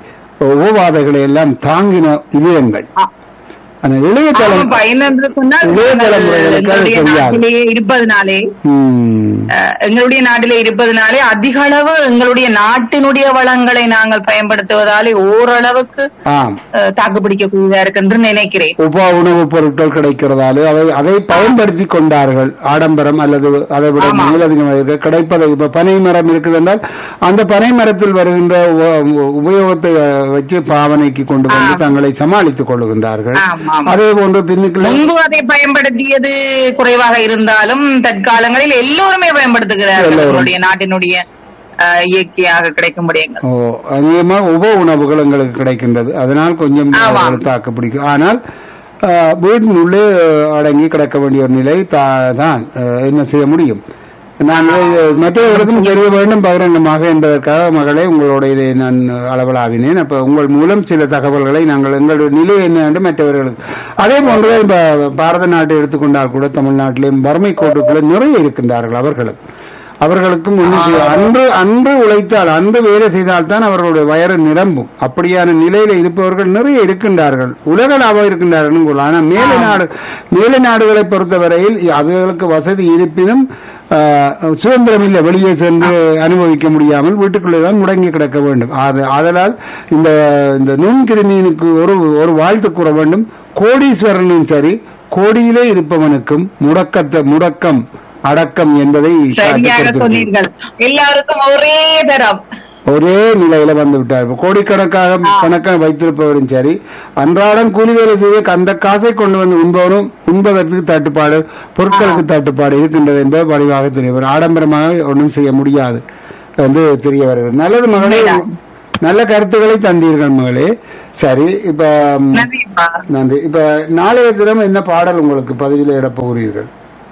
உபவாதைகளை எல்லாம் தாங்கின இதயங்கள் அந்த இளைய தலைமுறை ஆமாப்பா, என்னென்று சொன்னால் இளைய தலைமுறைகளுக்கு அது எங்களுடைய தெரியாது. நாட்டிலேயே இருப்பதனாலே ம், அஹ், எங்களுடைய நாட்டிலே இருப்பதனாலே அதிக அளவு எங்களுடைய நாட்டினுடைய வளங்களை நாங்கள் பயன்படுத்துவதாலே ஓரளவுக்கு ஆம் அஹ், தாக்குப்பிடிக்கக்கூடியதா இருக்கு என்று நினைக்கிறேன் உப உணவுப் பொருட்கள் கிடைக்கிறதாலே அதை அதை பயன்படுத்தி கொண்டார்கள் ஆடம்பரம் அல்லது அதை விட ஆமா. மேலதிகமாக இருக்க கிடைப்பதை இப்ப பனை மரம் இருக்குது என்றால் அந்த பனை மரத்தில் வருகின்ற உ- உபயோகத்தை அஹ், வச்சு பாவனைக்கு கொண்டு வந்து தங்களை சமாளித்துக் கொள்ளுகின்றார்கள் ஆமா, ஆமா. அதே போன்று பின்னுக்குள்ள முன்பு அதை பயன்படுத்தியது குறைவாக இருந்தாலும் தற்காலங்களில் எல்லோருமே பயன்படுத்துகிறார்கள் எல்லோரும். எங்களுடைய நாட்டினுடைய அஹ், இயற்கையாக கிடைக்கும் விடயங்கள் ஓ அதிகமாக உப உணவுகள் எங்களுக்கு கிடைக்கின்றது அதனால் கொஞ்சம் ஆமாம். அவர்கள் தாக்கு பிடிக்கும் ஆனால் அஹ், வீட்டின் உள்ளே அடங்கி கிடக்க வேண்டிய ஒரு நிலை தா- தான் அஹ், என்ன செய்ய முடியும் நாங்கள் இது மற்றவர்களுக்கும் தெரிய வேண்டும் பகிரங்கமாக என்பதற்காக மகளே உங்களோட இதை நான் அளவலாவினேன் அப்ப உங்கள் மூலம் சில தகவல்களை நாங்கள் எங்களுடைய நிலை என்ன என்று மற்றவர்களுக்கு அதே போன்று இந்த பாரத நாட்டை எடுத்துக்கொண்டால் கூட தமிழ்நாட்டிலேயும் வறுமை கோட்டுக்குள்ள நிறைய இருக்கின்றார்கள் அவர்களும் அவர்களுக்கும் ஒன்றும் செய்ய அன்று அன்று உழைத்தால் அன்று வேலை செய்தால் தான் அவர்களுடைய வயறு நிரம்பும் அப்படியான நிலையில இருப்பவர்கள் நிறைய இருக்கின்றார்கள் உலகளாக இருக்கின்றார்கள் கூறலாம். ஆனால் மேலை நாடு மேலை நாடுகளை பொறுத்தவரையில் அதுகளுக்கு வசதி இருப்பினும் ஆஹ், சுதந்திரம் இல்லை வெளியே சென்று அனுபவிக்க முடியாமல் வீட்டுக்குள்ளே தான் முடங்கி கிடக்க வேண்டும் அது- ஆதலால் இந்த இந்த நுண்கிருமியினுக்கு ஒரு ஒரு வாழ்த்து கூற வேண்டும் கோடீஸ்வரனும் சரி கோடியிலே இருப்பவனுக்கும் முடக்கத்தை முடக்கம் அடக்கம் என்பதை காட்டிக் சரியாக கொடுத்திருக்கிறது. சொன்னீர்கள் எல்லாருக்கும் ஒரே தரம் ஒரே நிலையில வந்து விட்டார் இப்ப கோடிக்கணக்காக பணக்கம் வைத்திருப்பவரும் சரி அன்றாடம் கூலி வேலை செய்ய அந்த காசை கொண்டு வந்து உண்பவரும் உண்பதற்கு தட்டுப்பாடு பொருட்களுக்கு தட்டுப்பாடு இருக்கின்றது என்பது வடிவாக தெரிய வரும் ஆடம்பரமாக ஒன்றும் செய்ய முடியாது என்று தெரிய வருகிறது நல்லது மகளே நல்ல கருத்துக்களை தந்தீர்கள் மகளே சரி இப்ப ம், நன்றிப்பா நன்றி இப்ப நாளைய தினம் என்ன பாடல் உங்களுக்கு பதிவில இட போகிறீர்கள்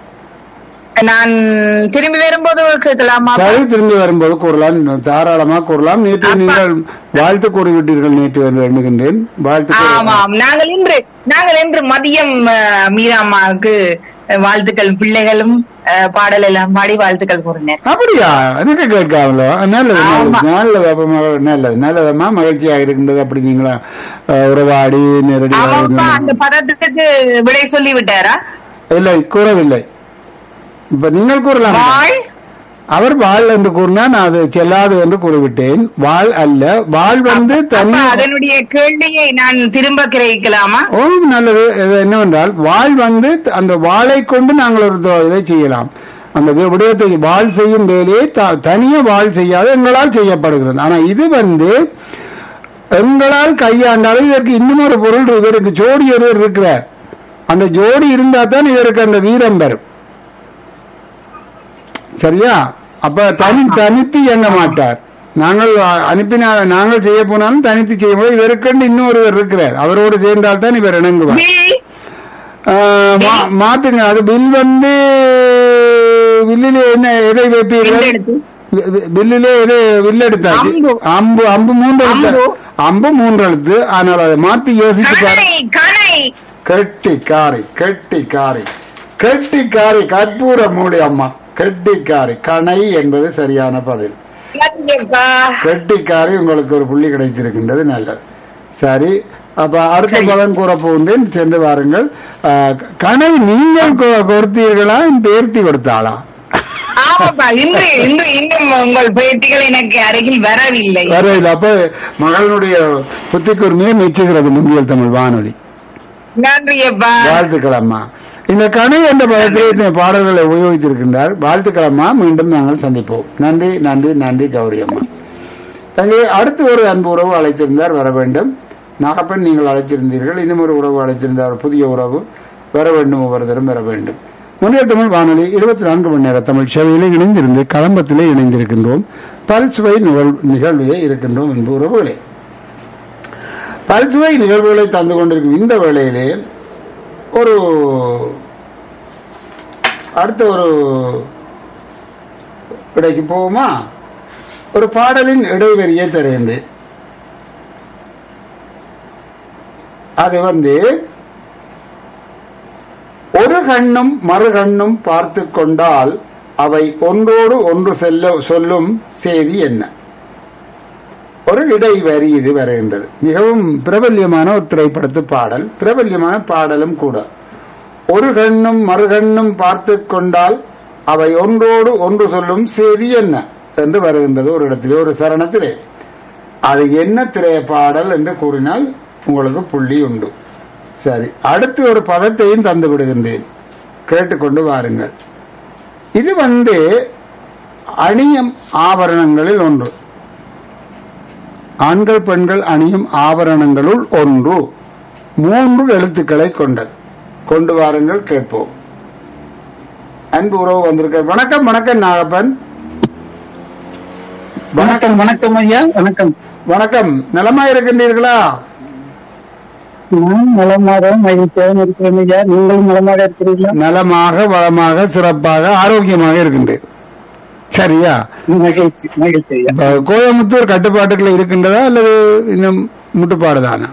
நான் திரும்பி வரும்போது கேட்கலாமா சரி திரும்பி வரும்போது கூறலாம் தாராளமா கூறலாம் நேற்று நீங்கள் வாழ்த்து கூறிவிட்டீர்கள் நேற்று என்று எண்ணுகின்றேன் வாழ்த்து கூறி- ஆமாம் நாங்கள் இன்று நாங்கள் இன்று மதியம் அஹ், மீராம்மாவுக்கு அஹ், வாழ்த்துக்கள் பிள்ளைகளும் அஹ், பாடல் எல்லாம் பாடி வாழ்த்துக்கள் கூறினர் அப்படியா எனக்கு கேட்காமலோ நல்லது ஆமா. நல்லது நல்லது அப்ப மக- நல்லது நல்லதம்மா மகிழ்ச்சியாக இருக்கின்றது அப்படி நீங்களா அஹ், உறவாடி நேரடியாக ஆமாப்பா அந்த பதத்துக்கு விடை சொல்லி விட்டாரா இல்லை கூறவில்லை இப்ப நீங்கள் கூறலாம் வாழ் அவர் வாழ் என்று கூறினார் நான் அது செல்லாது என்று கூறிவிட்டேன் வாழ் அல்ல வாழ் வந்து அப்ப தனி அதனுடைய கேள்வியை நான் திரும்ப கிரகிக்கலாமா ஓ நல்லது இது என்னவென்றால் வாள் வந்து அந்த வாளை கொண்டு நாங்கள் ஒரு தொ- இதை செய்யலாம் அந்த வி- விடயத்தை வாள் செய்யும் வேலையை த- தனியே வாள் செய்யாது எங்களால் செய்யப்படுகிறது ஆனா இது வந்து எங்களால் கையாண்டாலும் இதற்கு இன்னும் ஒரு பொருள் இருக்கு. இவருக்கு ஜோடி ஒருவர் இருக்கிறார் அந்த ஜோடி இருந்தா தான் இவருக்கு அந்த வீரம் வரும் சரியா அப்ப தனி தனித்து இயங்க மாட்டார் நாங்கள் அ- அனுப்பினால் நாங்கள் செய்ய போனாலும் தனித்து செய்ய முடியாது இவருக்கென்று இன்னொருவர் இருக்கிறார் அவரோடு சேர்ந்தால் தான் இவர் இணங்குவார் பில் ஆஹ், மா- மாத்துங்க அது பில் வந்து வில்லிலே என்ன எதை வைப்பீர்கள் பில் எடுத்து. வி- வி- வில்லிலே எது வில் எடுத்தாச்சு அம்பு. அம்பு அம்பு மூன்று எழுத்து அம்பு. அம்பு மூன்று எழுத்து ஆனால் அதை மாத்தி யோசித்து பாரு கணை கணை கெட்டி காரி கெட்டி காரி கெட்டி காரி கற்பூர மூடி அம்மா கெட்டி காரி கணை என்பது சரியான பதில் நன்றிப்பா. கெட்டிக்காரி உங்களுக்கு ஒரு புள்ளி கிடைத்திருக்கின்றது நல்லது சரி அப்ப அடுத்த பலன் கூற போகின்றேன் சென்று வாருங்கள் ஆஹ், கணை நீங்கள் கொ- கொடுத்தீர்களா பேர்த்தி கொடுத்தாளா ஆமாப்பா இன்று இன்று இன்னும் உங்கள் பேட்டிகள் எனக்கு அருகில் வரவில்லை வரவில்லை அப்ப மகளுடைய புத்தி கூர்மையை மெச்சுகிறது முன்னியல் தமிழ் வானொலி நன்றியப்பா வாழ்த்துக்கள் அம்மா இந்த கணை என்ற பதத்தில் இந்த பாடல்களை உபயோகித்திருக்கின்றார் வாழ்த்துக்கள் அம்மா மீண்டும் நாங்கள் சந்திப்போம் நன்றி நன்றி நன்றி கௌரி அம்மா தங்கை அடுத்து ஒரு அன்பு உறவு அழைத்திருந்தார் வர வேண்டும் நாகப்பன் நீங்கள் அழைத்திருந்தீர்கள் இன்னும் ஒரு உறவு அழைத்திருந்தார் புதிய உறவு வர வேண்டும் ஒவ்வொருத்தரும் வர வேண்டும் முன்னேற தமிழ் வானொலி இருபத்தி நான்கு மணி நேர தமிழ் சேவையிலே இணைந்திருந்து கலம்பத்திலே இணைந்திருக்கின்றோம் பல்சுவை நிகழ் நிகழ்விலே இருக்கின்றோம் என்பது உறவுகளே பல்சுவை நிகழ்வுகளை தந்து கொண்டிருக்கும் இந்த வேளையிலே ஒரு அடுத்த ஒரு இடைக்கு போவோமா ஒரு பாடலின் இடைவெளியை தருகின்றேன் அது வந்து ஒரு கண்ணும் மறு கண்ணும் பார்த்து கொண்டால் அவை ஒன்றோடு ஒன்று செல்ல சொல்லும் செய்தி என்ன ஒரு இடைவரி இது வருகின்றது மிகவும் பிரபல்யமான ஒரு திரைப்படத்து பாடல் பிரபல்யமான பாடலும் கூட ஒரு கண்ணும் மறு கண்ணும் பார்த்து கொண்டால் அவை ஒன்றோடு ஒன்று சொல்லும் செய்தி என்ன என்று வருகின்றது ஒரு இடத்திலே ஒரு சரணத்திலே அது என்ன திரைய பாடல் என்று கூறினால் உங்களுக்கு புள்ளி உண்டு சரி அடுத்து ஒரு பதத்தையும் தந்து விடுகின்றேன் கேட்டுக்கொண்டு வாருங்கள் இது வந்து அணியும் ஆபரணங்களில் ஒன்று ஆண்கள் பெண்கள் அணியும் ஆபரணங்களுள் ஒன்று மூன்று எழுத்துக்களை கொண்டது கொண்டு வாருங்கள் கேட்போம் அன்பு உறவு வந்திருக்க வணக்கம் வணக்கம் நாகப்பன் வணக்கம் வணக்கம் ஐயா வணக்கம் வணக்கம் நலமா இருக்கின்றீர்களா நான் நலமாக மகிழ்ச்சியாக இருக்கிறேன் ஐயா நீங்களும் நலமாக இருக்கிறீர்களா நலமாக வளமாக சிறப்பாக ஆரோக்கியமாக இருக்கின்றேன் சரியா மகிழ்ச்சி மகிழ்ச்சி ஐயா இப்ப கோயம்புத்தூர் கட்டுப்பாட்டுக்குள்ள இருக்கின்றதா அல்லது இன்னும் முட்டுப்பாடுதானா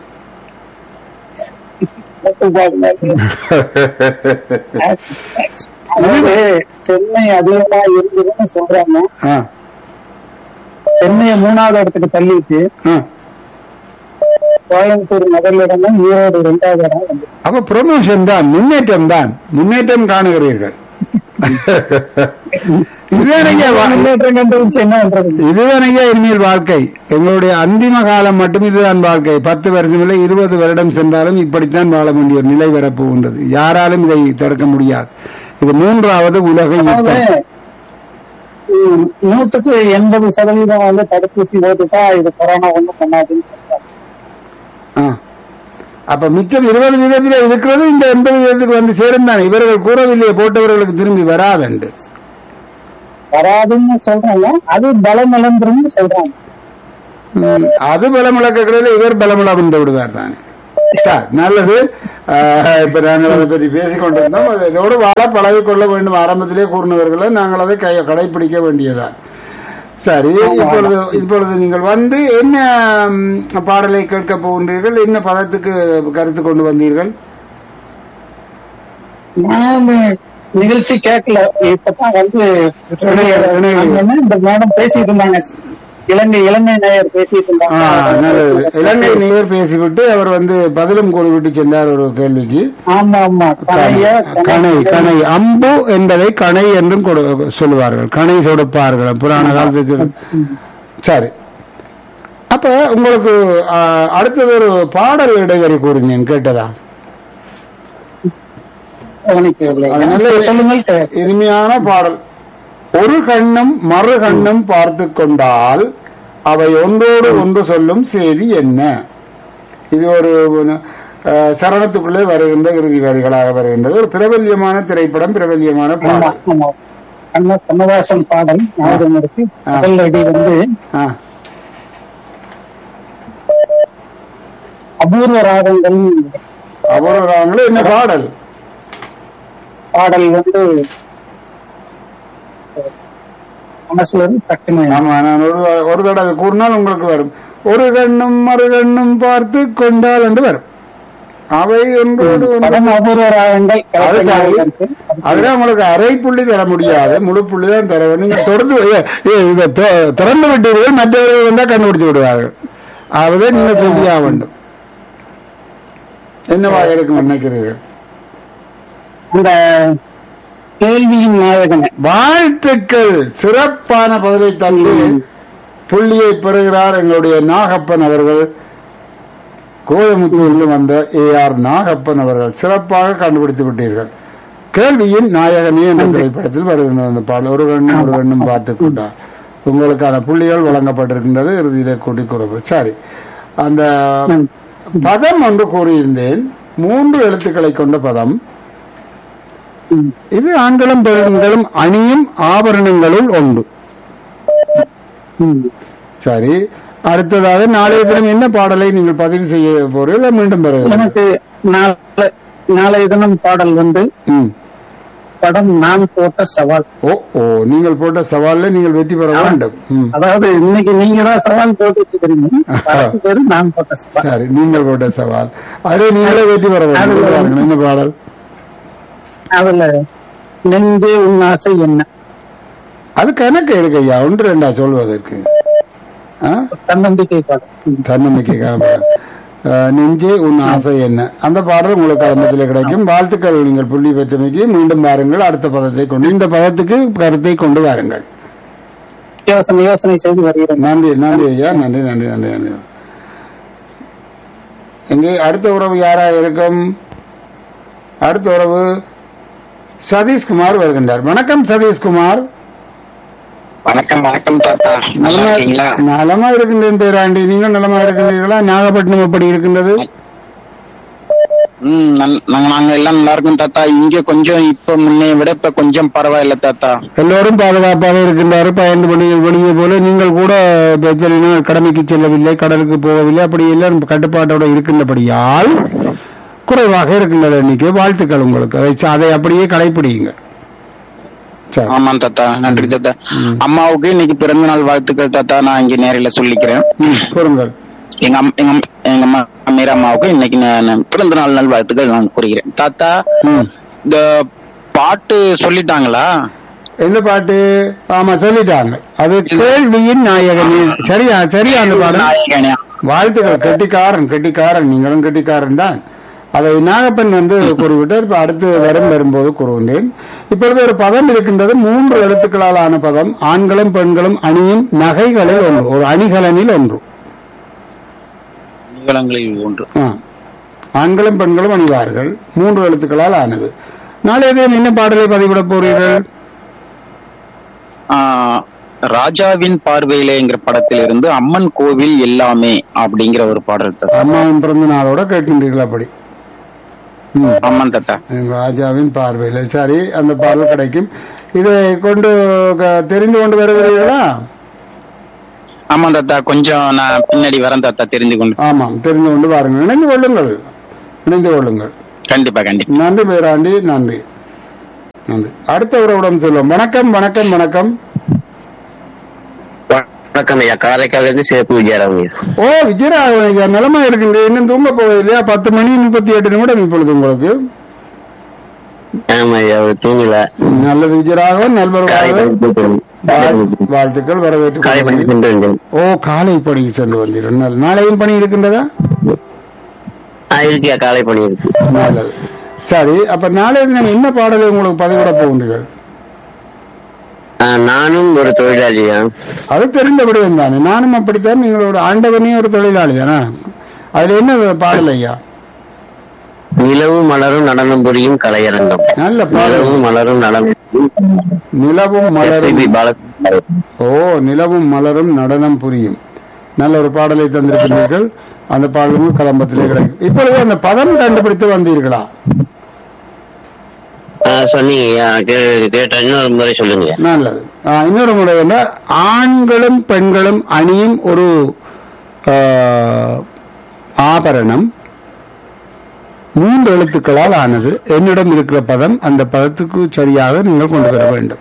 அதாவது சென்னை அதிகமா இருந்ததுன்னு சொல்றாங்க ஆ, சென்னையை மூணாவது இடத்துக்கு தள்ளிட்டு ஆ. கோயம்புத்தூர் முதலிடமும் ஈரோடு இரண்டாவது இடம் வந்து அப்ப ப்ரொமோஷன் தான் முன்னேற்றம் தான் முன்னேற்றம் காணுகிறீர்கள் இதுதான் ஐயா வா- முன்னேற்றம் கண்டுபிடிச்சு என்ன பண்றது இதுதான் ஐயா இனிமேல் வாழ்க்கை எங்களுடைய அந்திம காலம் மட்டும் இதுதான் வாழ்க்கை பத்து வருஷம் இல்லை இருபது வருடம் சென்றாலும் இப்படித்தான் வாழ வேண்டிய ஒரு நிலை வரப்போகின்றது யாராலும் இதை தடுக்க முடியாது இது மூன்றாவது உலக அதாவது யுத்தம் ம், நூத்துக்கு எண்பது சதவீதம் வந்து தடுப்பூசி போட்டுட்டா இது கொரோனா ஒண்ணும் பண்ணாதுன்னு சொல்றாங்க ஆ. அப்ப மிச்சம் இருபது வீதத்தில் இருக்கிறது இந்த எண்பது வீதத்துக்கு வந்து சேரும் தானே இவர்கள் கூறவில்லையே போட்டவர்களுக்கு திரும்பி வராதண்டு வராதுன்னு சொல்றாங்க அது பலம் இழந்துரும் சொல்றாங்க ம், அது பலமிழக்கிறதுல இவர் பலமிழ வந்து விடுவார் தானே சார், நல்லது ஆஹ், இப்ப நாங்கள் அதை பற்றி பேசிக் கொண்டிருந்தோம் அது இதோடு வாழ பழகிக் கொள்ள வேண்டும் ஆரம்பத்திலே கூறினவர்களை நாங்கள் அதை கை- கடைபிடிக்க வேண்டியதான் சரி இப்பொழுது இப்பொழுது நீங்கள் வந்து என்ன ம், பாடலை கேட்க போகின்றீர்கள் என்ன பதத்துக்கு கருத்து கொண்டு வந்தீர்கள் நான் நிகழ்ச்சி கேட்கல இப்பதான் வந்து இணைய- இணைய- அங்க இந்த மேடம் பேசிட்டு இருந்தாங்க இலங்கை இலங்கை நேயர் பேசிட்டு ஆ, நல்லது இருந்தாங்க இலங்கை நேயர் பேசிவிட்டு அவர் வந்து பதிலும் கூறிவிட்டு சென்றார் ஒரு கேள்விக்கு ஆமா ஆமா கணைய கணை கணை அம்பு என்பதை கணை என்றும் கொடு- சொல்லுவார்கள் கணை தொடுப்பார்கள் புராண காலத்தில் சரி அப்ப உங்களுக்கு ஆ, அடுத்தது ஒரு பாடல் இடைவெளி கூறினேன் கேட்டதா கவனிக்கவில்லை அது நல்ல சொல்லுங்கள் கே- இனிமையான பாடல் ஒரு கண்ணும் மறு கண்ணும் பார்த்து கொண்டால் அவை ஒன்றோடு ஒன்று சொல்லும் செய்தி என்ன இது ஒரு அஹ், சரணத்துக்குள்ளே வருகின்ற இறுதி வரிகளாக வருகின்றது ஒரு பிரபல்யமான திரைப்படம் பிரபல்யமான ஆமா பாடல் ஆமா கண்ண கண்ணதாசன் பாடல் ஞாபகம் இருக்கு ஆ. முதல் அடி வந்து ஆ, அபூர்வ ராகங்கள் அபூர்வராங்களே என்ன பாடல் பாடல் வந்து மனசுல இருந்து டக்குன்னு ஆமா நான் ஒரு ஒரு தடவை கூறினால் உங்களுக்கு வரும் ஒரு கண்ணும் மறு கண்ணும் பார்த்து கொண்டால் என்று வரும் அவை ஒன்றோடு ஒன்று படம் அபூர்வ ராகங்கள் அது சரி. இருக்கு. அதுல உங்களுக்கு அரை புள்ளி தர முடியாது முழு புள்ளி தான் தர வேண்டும் நீங்க தொடர்ந்து ஏ, ஏ, இதை தொ- திறந்து விட்டீர்கள் மற்றவர்கள் வந்தா கண்டுபிடிச்சு விடுவார்கள் ஆகவே நீங்க சொல்லியாக வேண்டும் என்னவா இருக்கும் நினைக்கிறீர்கள் அந்த கேள்வியின் நாயகன் வாழ்த்துக்கள் சிறப்பான பதிலை தந்து புள்ளியை பெறுகிறார் எங்களுடைய நாகப்பன் அவர்கள் கோயமுத்தூரில் வந்த ஏ ஆர் நாகப்பன் அவர்கள் சிறப்பாக கண்டுபிடித்து விட்டீர்கள் கேள்வியின் நாயகனே என்ற திரைப்படத்தில் வருகின்ற அந்த பாடல் ஒரு கண்ணும் ஒரு கண்ணும் பார்த்து கொண்டார் உங்களுக்கான புள்ளிகள் வழங்கப்பட்டிருக்கின்றது இறுதியிலே கூட்டி கூறப்படும் சரி அந்த பதம் ஒன்று கூறியிருந்தேன் மூன்று எழுத்துக்களை கொண்ட பதம் ம். இது ஆண்களும் பெண்களும் அணியும் ஆபரணங்களுள் ஒன்று ம். சரி அடுத்ததாக நாளைய தினம் என்ன பாடலை நீங்கள் பதிவு செய்ய போறீர்கள் மீண்டும் பெறுகிறீர்கள் எனக்கு நாளை நாளைய தினம் பாடல் வந்து ம். படம் நான் போட்ட சவால் ஓ ஓ நீங்கள் போட்ட சவால்ல நீங்கள் வெற்றி பெற வேண்டும் ம். அதாவது இன்னைக்கு நீங்க தான் சவால் போட்டு வச்சுக்கிறீங்க படத்து பேரு நான் போட்ட சவால் சரி நீங்கள் போட்ட சவால் அதில் நீங்களே வெற்றி பெற வேண்டும் பாருங்கள், என்ன பாடல் அதுல நெஞ்சே உன் ஆசை என்ன அது கணக்கு இருக்கு ஐயா ஒன்று ரெண்டா சொல்வதற்கு ஆ? தன்னம்பிக்கை பாடம் தன்னம்பிக்கைக்கான பாடல். அஹ், நெஞ்சே உன் ஆசை என்ன அந்த பாடல் உங்களுக்கு ஆரம்பத்தில் கிடைக்கும் வாழ்த்துக்கள் நீங்கள் புள்ளி பெற்றமைக்கு மீண்டும் வாருங்கள் அடுத்த பதத்தை கொண்டு இந்த பதத்துக்கு கருத்தை கொண்டு வாருங்கள் யோசனை யோசனை செய்து வருகிறேன் நன்றி நன்றி ஐயா நன்றி நன்றி நன்றி நன்றி எங்கே அடுத்த உறவு யாராக இருக்கும் அடுத்த உறவு சதீஷ்குமார் வருகின்றார் வணக்கம் சதீஷ்குமார் வணக்கம் வணக்கம் தாத்தா நல்லா நலமா இருக்கீங்களா நலமா இருக்கின்றேன் பேராண்டி நீங்கள் நலமா இருக்கின்றீர்களா நாகப்பட்டினம் எப்படி இருக்கின்றது ம் நல்- நாங்க நாங்க எல்லாம் நல்லா இருக்கோம் தாத்தா இங்க கொஞ்சம் இப்ப முன்னைய விட இப்ப கொஞ்சம் பரவாயில்ல தாத்தா எல்லோரும் பாதுகாப்பாக இருக்கின்றார் பயந்து பண்ணி வெளியே போல நீங்கள் கூட இப்ப எத்தனை நாள் கடமைக்கு செல்லவில்லை கடலுக்கு போகவில்லை அப்படி எல்லாம் கட்டுப்பாட்டோட இருக்கின்றபடியால் குறைவாக இருக்கின்றது எண்ணிக்கை வாழ்த்துக்கள் உங்களுக்கு அதை அதை அப்படியே கடைபிடியுங்க சரி ஆமாம் தாத்தா நன்றி தாத்தா அம்மாவுக்கு இன்னைக்கு பிறந்த நாள் வாழ்த்துக்கள் தாத்தா நான் இங்க நேரில் சொல்லிக்கிறேன் ம், கூறுங்கள் எங்க அம்- எங்க அம்- எங்க அம்மா மீரா அம்மாவுக்கு இன்னைக்கு நான் நான் பிறந்த நாள் நல் வாழ்த்துக்கள் நான் கூறுகிறேன் தாத்தா ம். இந்த பாட்டு சொல்லிட்டாங்களா எந்த பாட்டு ஆமா சொல்லிட்டாங்க அது கேள்வியின் நாயகனே சரியா சரியா அந்த பாடம் நாயகனே. வாழ்த்துக்கள் கெட்டிக்காரன் கெட்டிக்காரன் நீங்களும் கெட்டிக்காரன் தான் அதை நாகப்பன் வந்து கூறிவிட்டார் இப்ப அடுத்து வரும் வரும்போது கூறுகின்றேன் இப்பொழுது ஒரு பதம் இருக்கின்றது மூன்று எழுத்துக்களால் ஆன பதம் ஆண்களும் பெண்களும் அணியும் நகைகளில் ஒன்று ஒரு அணிகலனில் ஒன்று நிகழங்களில் ஒன்று ஆ. ஆண்களும் பெண்களும் அணிவார்கள் மூன்று எழுத்துக்களால் ஆனது நாளைய தினம் என்ன பாடலை பதிவிட போறீர்கள் ஆ, ராஜாவின் பார்வையிலேங்கிற படத்திலிருந்து அம்மன் கோவில் எல்லாமே அப்படிங்கிற ஒரு பாடல் தாத்தா அம்மாவின் பிறந்த நாளோட கேட்கின்றீர்கள் அப்படி ம். ஆமாம் தாத்தா ராஜாவின் பார்வையில் சரி அந்த பாடல் கிடைக்கும் இதை கொண்டு க- தெரிந்து கொண்டு வருகிறீர்களா ஆமாம் தாத்தா கொஞ்சம் நான் பின்னாடி வரேன் தாத்தா தெரிந்து கொண்டு ஆமாம் தெரிந்து கொண்டு வாருங்கள் இணைந்து கொள்ளுங்கள் இணைந்து கொள்ளுங்கள் கண்டிப்பா கண்டிப்பா நன்றி பேராண்டி நன்றி நன்றி அடுத்த உறவுடன் செல்வோம் வணக்கம் வணக்கம் வணக்கம் வணக்கம் ஐயா காரைக்கால இருந்து சேப்பு விஜயராமன் ஓ விஜயராகவன் ஐயா நிலமா இருக்கின்ற இன்னும் தூங்க போவதில்லையா பத்து மணி முப்பத்தி எட்டு நிமிடம் இப்பொழுது உங்களுக்கு ஆமா ஐயா தூங்கல நல்லது விஜயராகவன் நல்வரவாக வாழ்த்துக்கள் வரவேற்று கொள்கிறேன். ஓ காலை பணிக்கு சென்று வந்தீர்கள் நல்ல- நாளையும் பணி இருக்கின்றதா இருக்கியா காலை பணி இருக்கு நல்லது சரி அப்ப நாளை தினம் என்ன பாடலை உங்களுக்கு பதிவிட போகின்றீர்கள் நானும் ஒரு தொழிலாளியா அது தெரிந்தபடி தானே நானும் அப்படித்தான் நீங்களோட ஆண்டவனே ஒரு தொழிலாளி தானே அதுல என்ன பாடல் ஐயா நிலவு மலரும் நடனம் புரியும் கலையரங்கம் நல்ல பாடல் நிலவு மலரும் நடனம் நிலவும் மலரும் எஸ்பிபி பாலகுமாரன் ஓ நிலவும் மலரும் நடனம் புரியும் நல்ல ஒரு பாடலை தந்திருக்கிறீர்கள் அந்த பாடலும் கதம்பத்திலே கிடைக்கும் இப்பொழுது அந்த பதம் கண்டுபிடித்து வந்தீர்களா ஆ, சொன்னீங்க ஐயா கே- கேட்ட இன்னொரு முறை சொல்லுங்க நல்லது ஆ, இன்னொரு முறை என்ன ஆண்களும் பெண்களும் அணியும் ஒரு ஆ, ஆபரணம் மூன்று எழுத்துக்களால் ஆனது என்னிடம் இருக்கிற பதம் அந்த பதத்துக்கு சரியாக நீங்கள் கொண்டு வர வேண்டும்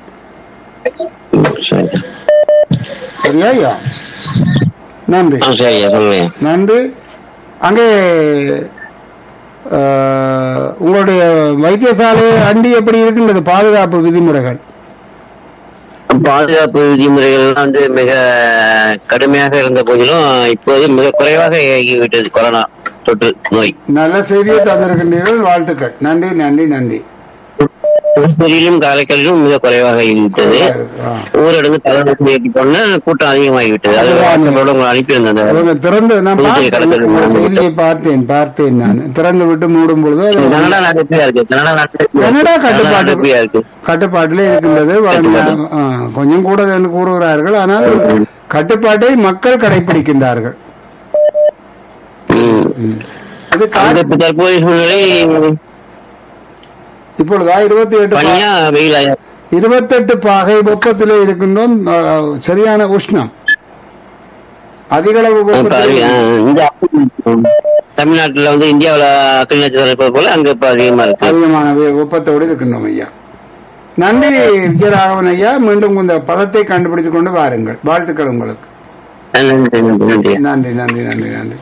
சரி சரியா ஐயா நன்றி ஆ, சரி ஐயா சொல்லுங்க நன்றி அங்கே ஆ, உங்களுடைய வைத்தியசாலை அண்டி எப்படி இருக்கின்றது பாதுகாப்பு விதிமுறைகள் பாதுகாப்பு விதிமுறைகள் வந்து மிக கடுமையாக இருந்த போதிலும் இப்போது மிக குறைவாக ஆகிவிட்டது கொரோனா தொற்று நோய் நல்ல செய்தியை தந்திருக்கின்றீர்கள் வாழ்த்துக்கள் நன்றி நன்றி நன்றி புதுச்சேரியிலும் காரைக்காலிலும் மிக குறைவாக ஆகிவிட்டது ஆ. ஊரடங்கு தலைநகர் இயக்கி போன கூட்டம் அதிகமாகிவிட்டது அது வாட்ஸ்அப்போட உங்களுக்கு அனுப்பியிருந்தேன் அவங்க திறந்து நான் புதுச்சேரி பார்த்தேன். கடற்கரை உங்க மூலம் செய்தியை பார்த்தேன் பார்த்தேன் நான் திறந்து விட்டு மூடும் பொழுது அது கனடா நாடு எப்படியா இருக்கு கனடா நாடு எப்படியா கனடா இருக்கு? கனடா நாடு கட்டுப்பாட்டு எப்படியா இருக்கு கட்டுப்பாட்டிலே இருக்கின்றது வளர்ந்த- ஆ, கொஞ்சம் கூட என்று கூறுகிறார்கள் ஆனால் கட்டுப்பாட்டை மக்கள் கடைபிடிக்கின்றார்கள் ம். அது அந்த கா- இப்ப தற்போதைய சூழ்நிலை இப்பொழுதா இருபத்தி எட்டு பனியா வெயிலா இருபத்தெட்டு பாகை வெப்பத்திலே இருக்கின்றோம் ஆ, சரியான உஷ்ணம் அதிகளவு இப்ப அது, வெப்பத்தில் ஆ, இந்த தமிழ்நாட்டுல வந்து இந்தியாவுல அக்னி நட்சத்திரம் இருப்பது போல அங்க இப்ப அதிகமா இருக்கு அதிகமான வெ- வெப்பத்தோடு இருக்கின்றோம் ஐயா நன்றி விஜயராகவன் ஐயா மீண்டும் இந்த பதத்தை கண்டுபிடித்துக் கொண்டு வாருங்கள் வாழ்த்துக்கள் உங்களுக்கு நன்றி நன்றி நன்றி நன்றி நன்றி நன்றி நன்றி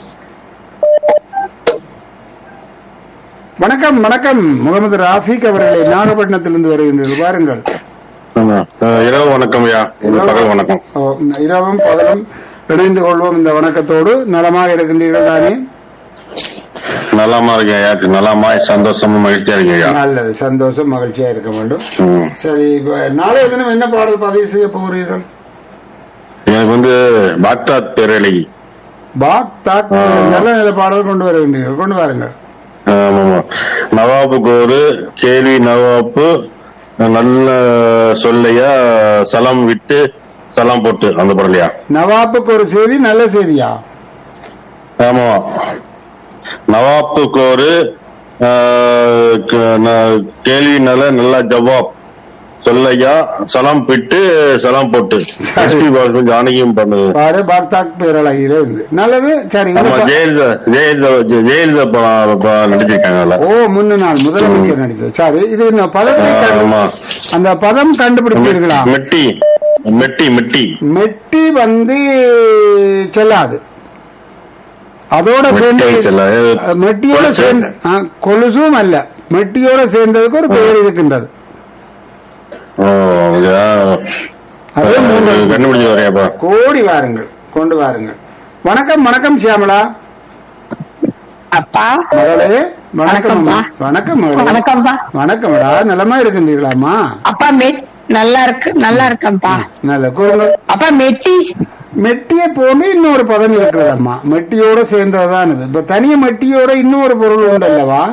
வணக்கம் வணக்கம் முகமது ராஃபிக் அவர்களை நாகப்பட்டினத்திலிருந்து வருகின்றீர்கள் வாருங்கள் ஆமா. அஹ் இரவு வணக்கம் ஐயா பகல் வணக்கம் ஓ, இரவும் பகலும் இணைந்து கொள்வோம் இந்த வணக்கத்தோடு நலமாக இருக்கின்றீர்கள் தானே நலமா இருக்கேன் ஐயா நலமா சந்தோஷமா மகிழ்ச்சியா இருக்கேன் ஐயா நல்லது சந்தோஷம் மகிழ்ச்சியா இருக்க வேண்டும் ம். சரி இப்ப நாளைய தினம் என்ன பாடல் பதிவு செய்ய போகிறீர்கள் எனக்கு வந்து பாக்தாத் பேரழகி பாக் தாக் நல்ல நல்ல பாடல் கொண்டு வருகின்றீர்கள் கொண்டு வாருங்கள் ஆமாமா நவாப்புக்கு ஒரு கேள்வி நவாப்பு நல்ல சொல்லையா சலம் விட்டு சலாம் போட்டு அந்த படலையா நவாப்புக்கு ஒரு செய்தி நல்ல செய்தியா ஆமா நவாப்புக்கு ஒரு அஹ், க- ந- கேள்வி நல்ல நல்ல ஜவாப் சொல்லையா சலாம் விட்டு சலாம் போட்டு எஸ்பி பாலசுப்ரமணியம் ஜானகியும் பண்ணுது பாடு பாக் தாக் பேரழகியில இருந்து நல்லது சரி இந்த ஆமா பா- ஜெயலலிதா ஜெயலலிதா ஜெயலலிதா படம் ப- நடிச்சிருக்காங்க அதுல ஓ முன்னு நாள் முதலமைச்சர் நடித்தது சரி இது இந்த பதத்தை கண்டு- ஆமா. அந்த பதம் கண்டுபிடிப்பீர்களா மெட்டி மெட்டி மெட்டி மெட்டி வந்து செல்லாது அதோட சேர்ந்து மெட்டி செல்லாது. அஹ், மெட்டியோட கொலுசு. சேர்ந்து ஆ, கொலுசும் அல்ல மெட்டியோட சேர்ந்ததுக்கு ஒரு பெயர் இருக்கின்றது ஓ, இதா. அதே மூன்று. கண்டுபிடிச்சு வரேன்ப்பா கோடி வாருங்கள் கொண்டு வாருங்கள் வணக்கம் வணக்கம் சியாமலா அப்பா மகளே வணக்கம் அம்மா. வணக்கம்ப்பா. வணக்கம் மகளே வணக்கம்ப்பா வணக்கம்டா நலமா இருக்கின்றீங்களாம்மா அப்பா மெ நல்லா இருக்கு நல்லா இருக்கேன்ப்பா நல்ல கூறுங்கள் அப்பா மெட்டி மெட்டியை போல இன்னொரு பதம் இருக்கிறதம்மா மெட்டியோட சேர்ந்ததுதான் இது இப்ப தனிய மெட்டியோட இன்னொரு பொருள் உண்டு அல்லவா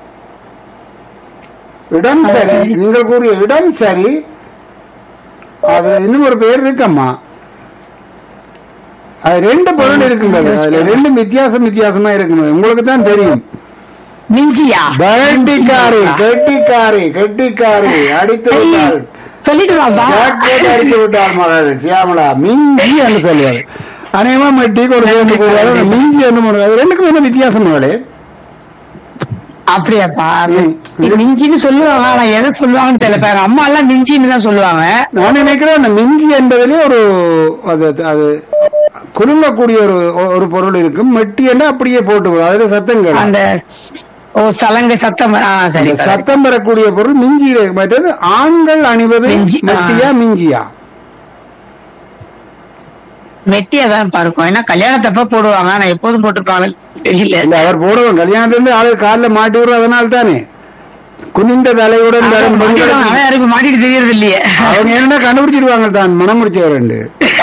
இடம் சரி நீங்கள் கூறிய இடம் சரி அது இன்னும் ஒரு பேர் இருக்கம்மா அது ரெண்டு பொருள் இருக்கின்றது அதுல ரெண்டும் வித்தியாசம் வித்தியாசமா இருக்கின்றது உங்களுக்கு தான் தெரியும் மிஞ்சியா கெட்டிக்காரி கெட்டிக்காரி கெட்டிக்காரி அடித்து விட்டாள் சொல்லிட்டு வாப்பா ஜாக்கெட் அடித்து விட்டாள் மகள் சியாமலா மிஞ்சி என்று சொல்லுவாரு அநேகமா மெட்டி ஒரு சேர்ந்து கூறுவாரு மிஞ்சி என்று பண்ணுவாரு ரெண்டுக்கும் என்ன வித்தியாசம் மகளே அப்படியாப்பா ம். இது மிஞ்சின்னு சொல்லுவாங்க ஆனா எதை சொல்லுவாங்கன்னு தெரியல இப்ப எங்க அம்மா எல்லாம் மிஞ்சின்னு தான் சொல்லுவாங்க நான் நினைக்கிறேன் அந்த மிஞ்சி என்பதிலே ஒரு அது அது குலுங்கக்கூடிய ஒரு ஒரு பொருள் இருக்கும் மெட்டி என்று அப்படியே போட்டு விடும். அதுல சத்தம் கேட்கும். அந்த ஓ சலங்க சத்தம் ஆ சரி அந்த சத்தம் பெறக்கூடிய பொருள் மிஞ்சி மற்றது ஆண்கள் அணிவது மிஞ்சி, ஆ. மெட்டியா மிஞ்சியா மெட்டியா தான் இருக்கும் ஏன்னா கல்யாணத்தப்ப போடுவாங்க ஆனா எப்போதும் போட்டிருப்பாங்க தெரியல இல்ல அவர் போடுவோம் கல்யாணத்துல ஆளு காலில் மாட்டி விடுற அதனால தானே குனிந்த தலையுடன் வரும் பெண்களுக்கு ஆனா யாருக்கு மாட்டிட்டு தெரியறது இல்லையே அவங்க என்ன கண்டுபிடிச்சிருவாங்க தான் மனம் முடிச்சவர் ரெண்டு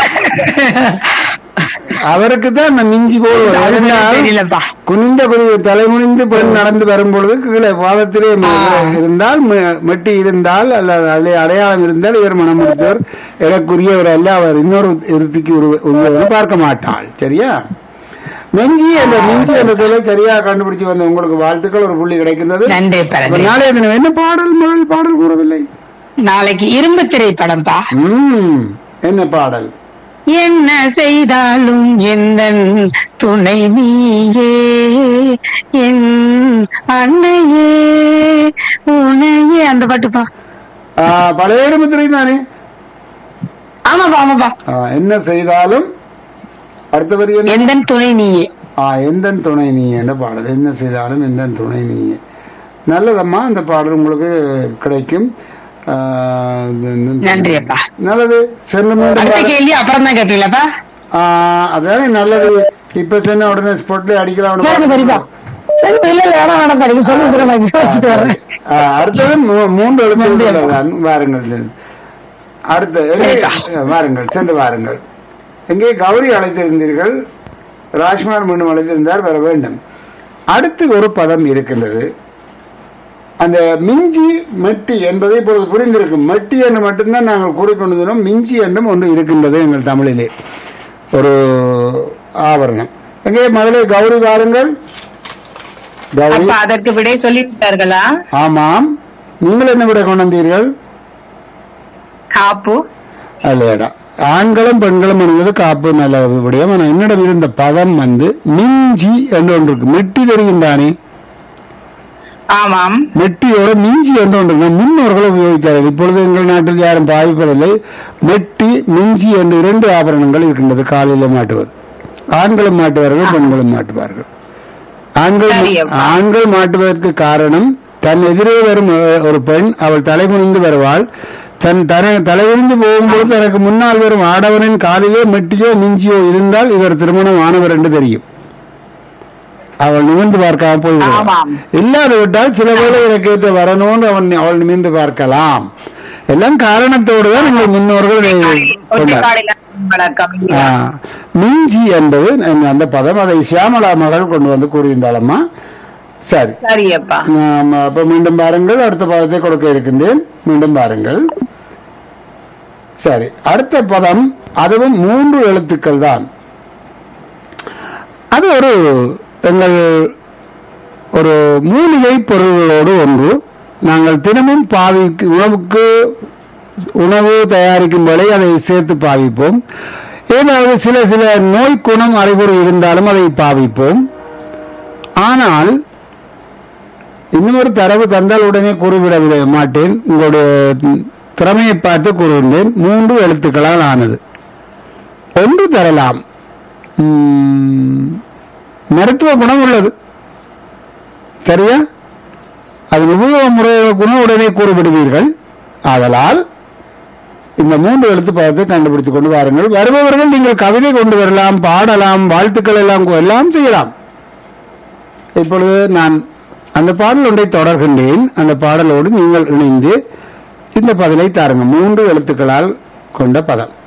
அவருக்கு தான் அந்த மிஞ்சி போடுவார் அது இருந்தால் தெரியலப்பா குனிந்த குனி தலைமுனிந்து பெண் நடந்து வரும் பொழுது கீழே பாதத்திலே ம- இருந்தால் ம- மெட்டி இருந்தால் அல்லது அதிலே அடையாளம் இருந்தால் இவர் மனம் முடித்தவர் எனக்குரியவர் அல்ல அவர் இன்னொரு இறுதிக்கு உருவ பார்க்க மாட்டாள் சரியா மெஞ்சி என்ற மிஞ்சி என்ற சொல்லை சரியா கண்டுபிடிச்சு வந்த உங்களுக்கு வாழ்த்துக்கள் ஒரு புள்ளி கிடைக்கின்றது நன்றி அப்ப பரந்தை நாளைய தினம் என்ன பாடல் முதல் பாடல் கூறவில்லை நாளைக்கு இரும்பு திரைப்படம்ப்பா ம் என்ன பாடல் என்ன செய்தாலும் எந்த துணை நீயே என் அன்னையே உனையே அந்த பாட்டுப்பா ஆ, பழைய முத்திரை தானே ஆமாப்பா ஆமாப்பா ஆ, என்ன செய்தாலும் அடுத்த வரி என்ன எந்த துணை நீயே ஆ எந்த துணை நீ என்ற பாடல் என்ன செய்தாலும் எந்த துணை நீ நல்லதம்மா அந்த பாடல் உங்களுக்கு கிடைக்கும் ஆ, நன்றி அப்பா. நல்லது செல்ல மீண்டும் அடுத்த பாரு. கேள்வி அப்புறம் தான் கேட்டீங்களப்பா ஆ, அதானே நல்லது இப்ப சொன்ன உடனே ஸ்பாட்ல அடிக்கலாம் சரி சரிப்பா சரி இல்ல இல்ல வேணாம் வேணாம் நீங்க சொல்லுங்க நான் யோசிச்சுட்டு வரேன் ஆ, அடுத்தது மூ- மூன்று எழுத்து வாருங்கள் அடுத்து எங்கே- வாருங்கள் சென்று வாருங்கள் எங்கே கௌரி அழைத்திருந்தீர்கள் ராஜ்குமார் மீண்டும் அழைத்திருந்தார் வர வேண்டும் அடுத்து ஒரு பதம் இருக்கின்றது அந்த மிஞ்சி மெட்டி என்பதை இப்பொழுது புரிந்திருக்கும் மெட்டி என்று மட்டும்தான் நாங்கள் கூறிக்கொண்டிருந்தோம் மிஞ்சி என்றும் ஒன்று இருக்கின்றது எங்கள் தமிழிலே ஒரு ஆவரணம் எங்கே முதலே கௌரி வாருங்கள் கௌரி அப்ப அதற்கு விடை சொல்லிவிட்டார்களா ஆமாம் நீங்கள் என்ன விட கொண்டு வந்தீர்கள் காப்பு அல்லடா ஆண்களும் பெண்களும் என்பது காப்பு நல்ல விடயம் ஆனா என்னிடம் இருந்த பதம் வந்து மிஞ்சி என்று ஒன்று இருக்கு மெட்டி தெரியும் தானே ஆமாம் மெட்டியோட மிஞ்சி என்று ஒன்று நம் முன்னோர்கள் உபயோகித்தார்கள் இப்பொழுது எங்கள் நாட்டில் யாரும் பாவிப்பதில்லை மெட்டி மிஞ்சி என்று இரண்டு ஆபரணங்கள் இருக்கின்றது காலையில மாட்டுவது ஆண்களும் மாட்டுவார்கள் பெண்களும் மாட்டுவார்கள் ஆண்கள் சரியப்பா. ஆண்கள் மாட்டுவதற்கு காரணம் தன் எதிரே வரும் அஹ், ஒரு பெண் அவள் தலைகுனிந்து வருவாள் தன் தன தலைகுனிந்து போகும்போது தனக்கு முன்னால் வரும் ஆடவனின் காலிலே மெட்டியோ மிஞ்சியோ இருந்தால் இவர் திருமணம் ஆனவர் என்று தெரியும் அவள் நிமிர்ந்து பார்க்காம போய்விடுவாள் ஆமாம். இல்லாது விட்டால் சில வேளை எனக்கு ஏற்ற வரணும்னு அவன் அவள் நிமிர்ந்து பார்க்கலாம் எல்லாம் காரணத்தோடு தான் எங்கள் முன்னோர்கள் இதை கொண்டார் ஒற்றைக்காலில் வழக்கம் ஆ, மிஞ்சி என்பது அந்த- அந்த பதம் அதை சியாமலா மகள் கொண்டு வந்து கூறியிருந்தாளம்மா சரி சரியப்பா ஆம், அப்ப மீண்டும் பாருங்கள் அடுத்த பதத்தை கொடுக்க இருக்கின்றேன் மீண்டும் பாருங்கள் சரி அடுத்த பதம் அதுவும் மூன்று எழுத்துக்கள் தான் அது ஒரு எங்கள் ஒரு மூலிகை பொருள்களோடு ஒன்று நாங்கள் தினமும் பாவிக்கு உணவுக்கு உணவு தயாரிக்கும் வேளை அதை சேர்த்து பாவிப்போம் ஏதாவது சில சில நோய் குணம் அறிகுறி இருந்தாலும் அதை பாவிப்போம் ஆனால் இன்னும் ஒரு தரவு தந்தால் உடனே கூறிவிட விட மாட்டேன் உங்களுடைய திறமையை பார்த்து கூறுகின்றேன் மூன்று எழுத்துக்களால் ஆனது ஒன்று தரலாம் உம், மருத்துவ குணம் உள்ளது சரியா அது உபயோக முறை குணம் உடனே கூறப்படுவீர்கள் ஆதலால் இந்த மூன்று எழுத்து பதத்தை கண்டுபிடித்துக் கொண்டு வாருங்கள் வருபவர்கள் நீங்கள் கவிதை கொண்டு வரலாம் பாடலாம் வாழ்த்துக்கள் எல்லாம் கொ- எல்லாம் செய்யலாம் இப்பொழுது நான் அந்த பாடல் ஒன்றை தொடர்கின்றேன் அந்த பாடலோடு நீங்கள் இணைந்து இந்த பதிலை தாருங்க மூன்று எழுத்துக்களால் கொண்ட பதம்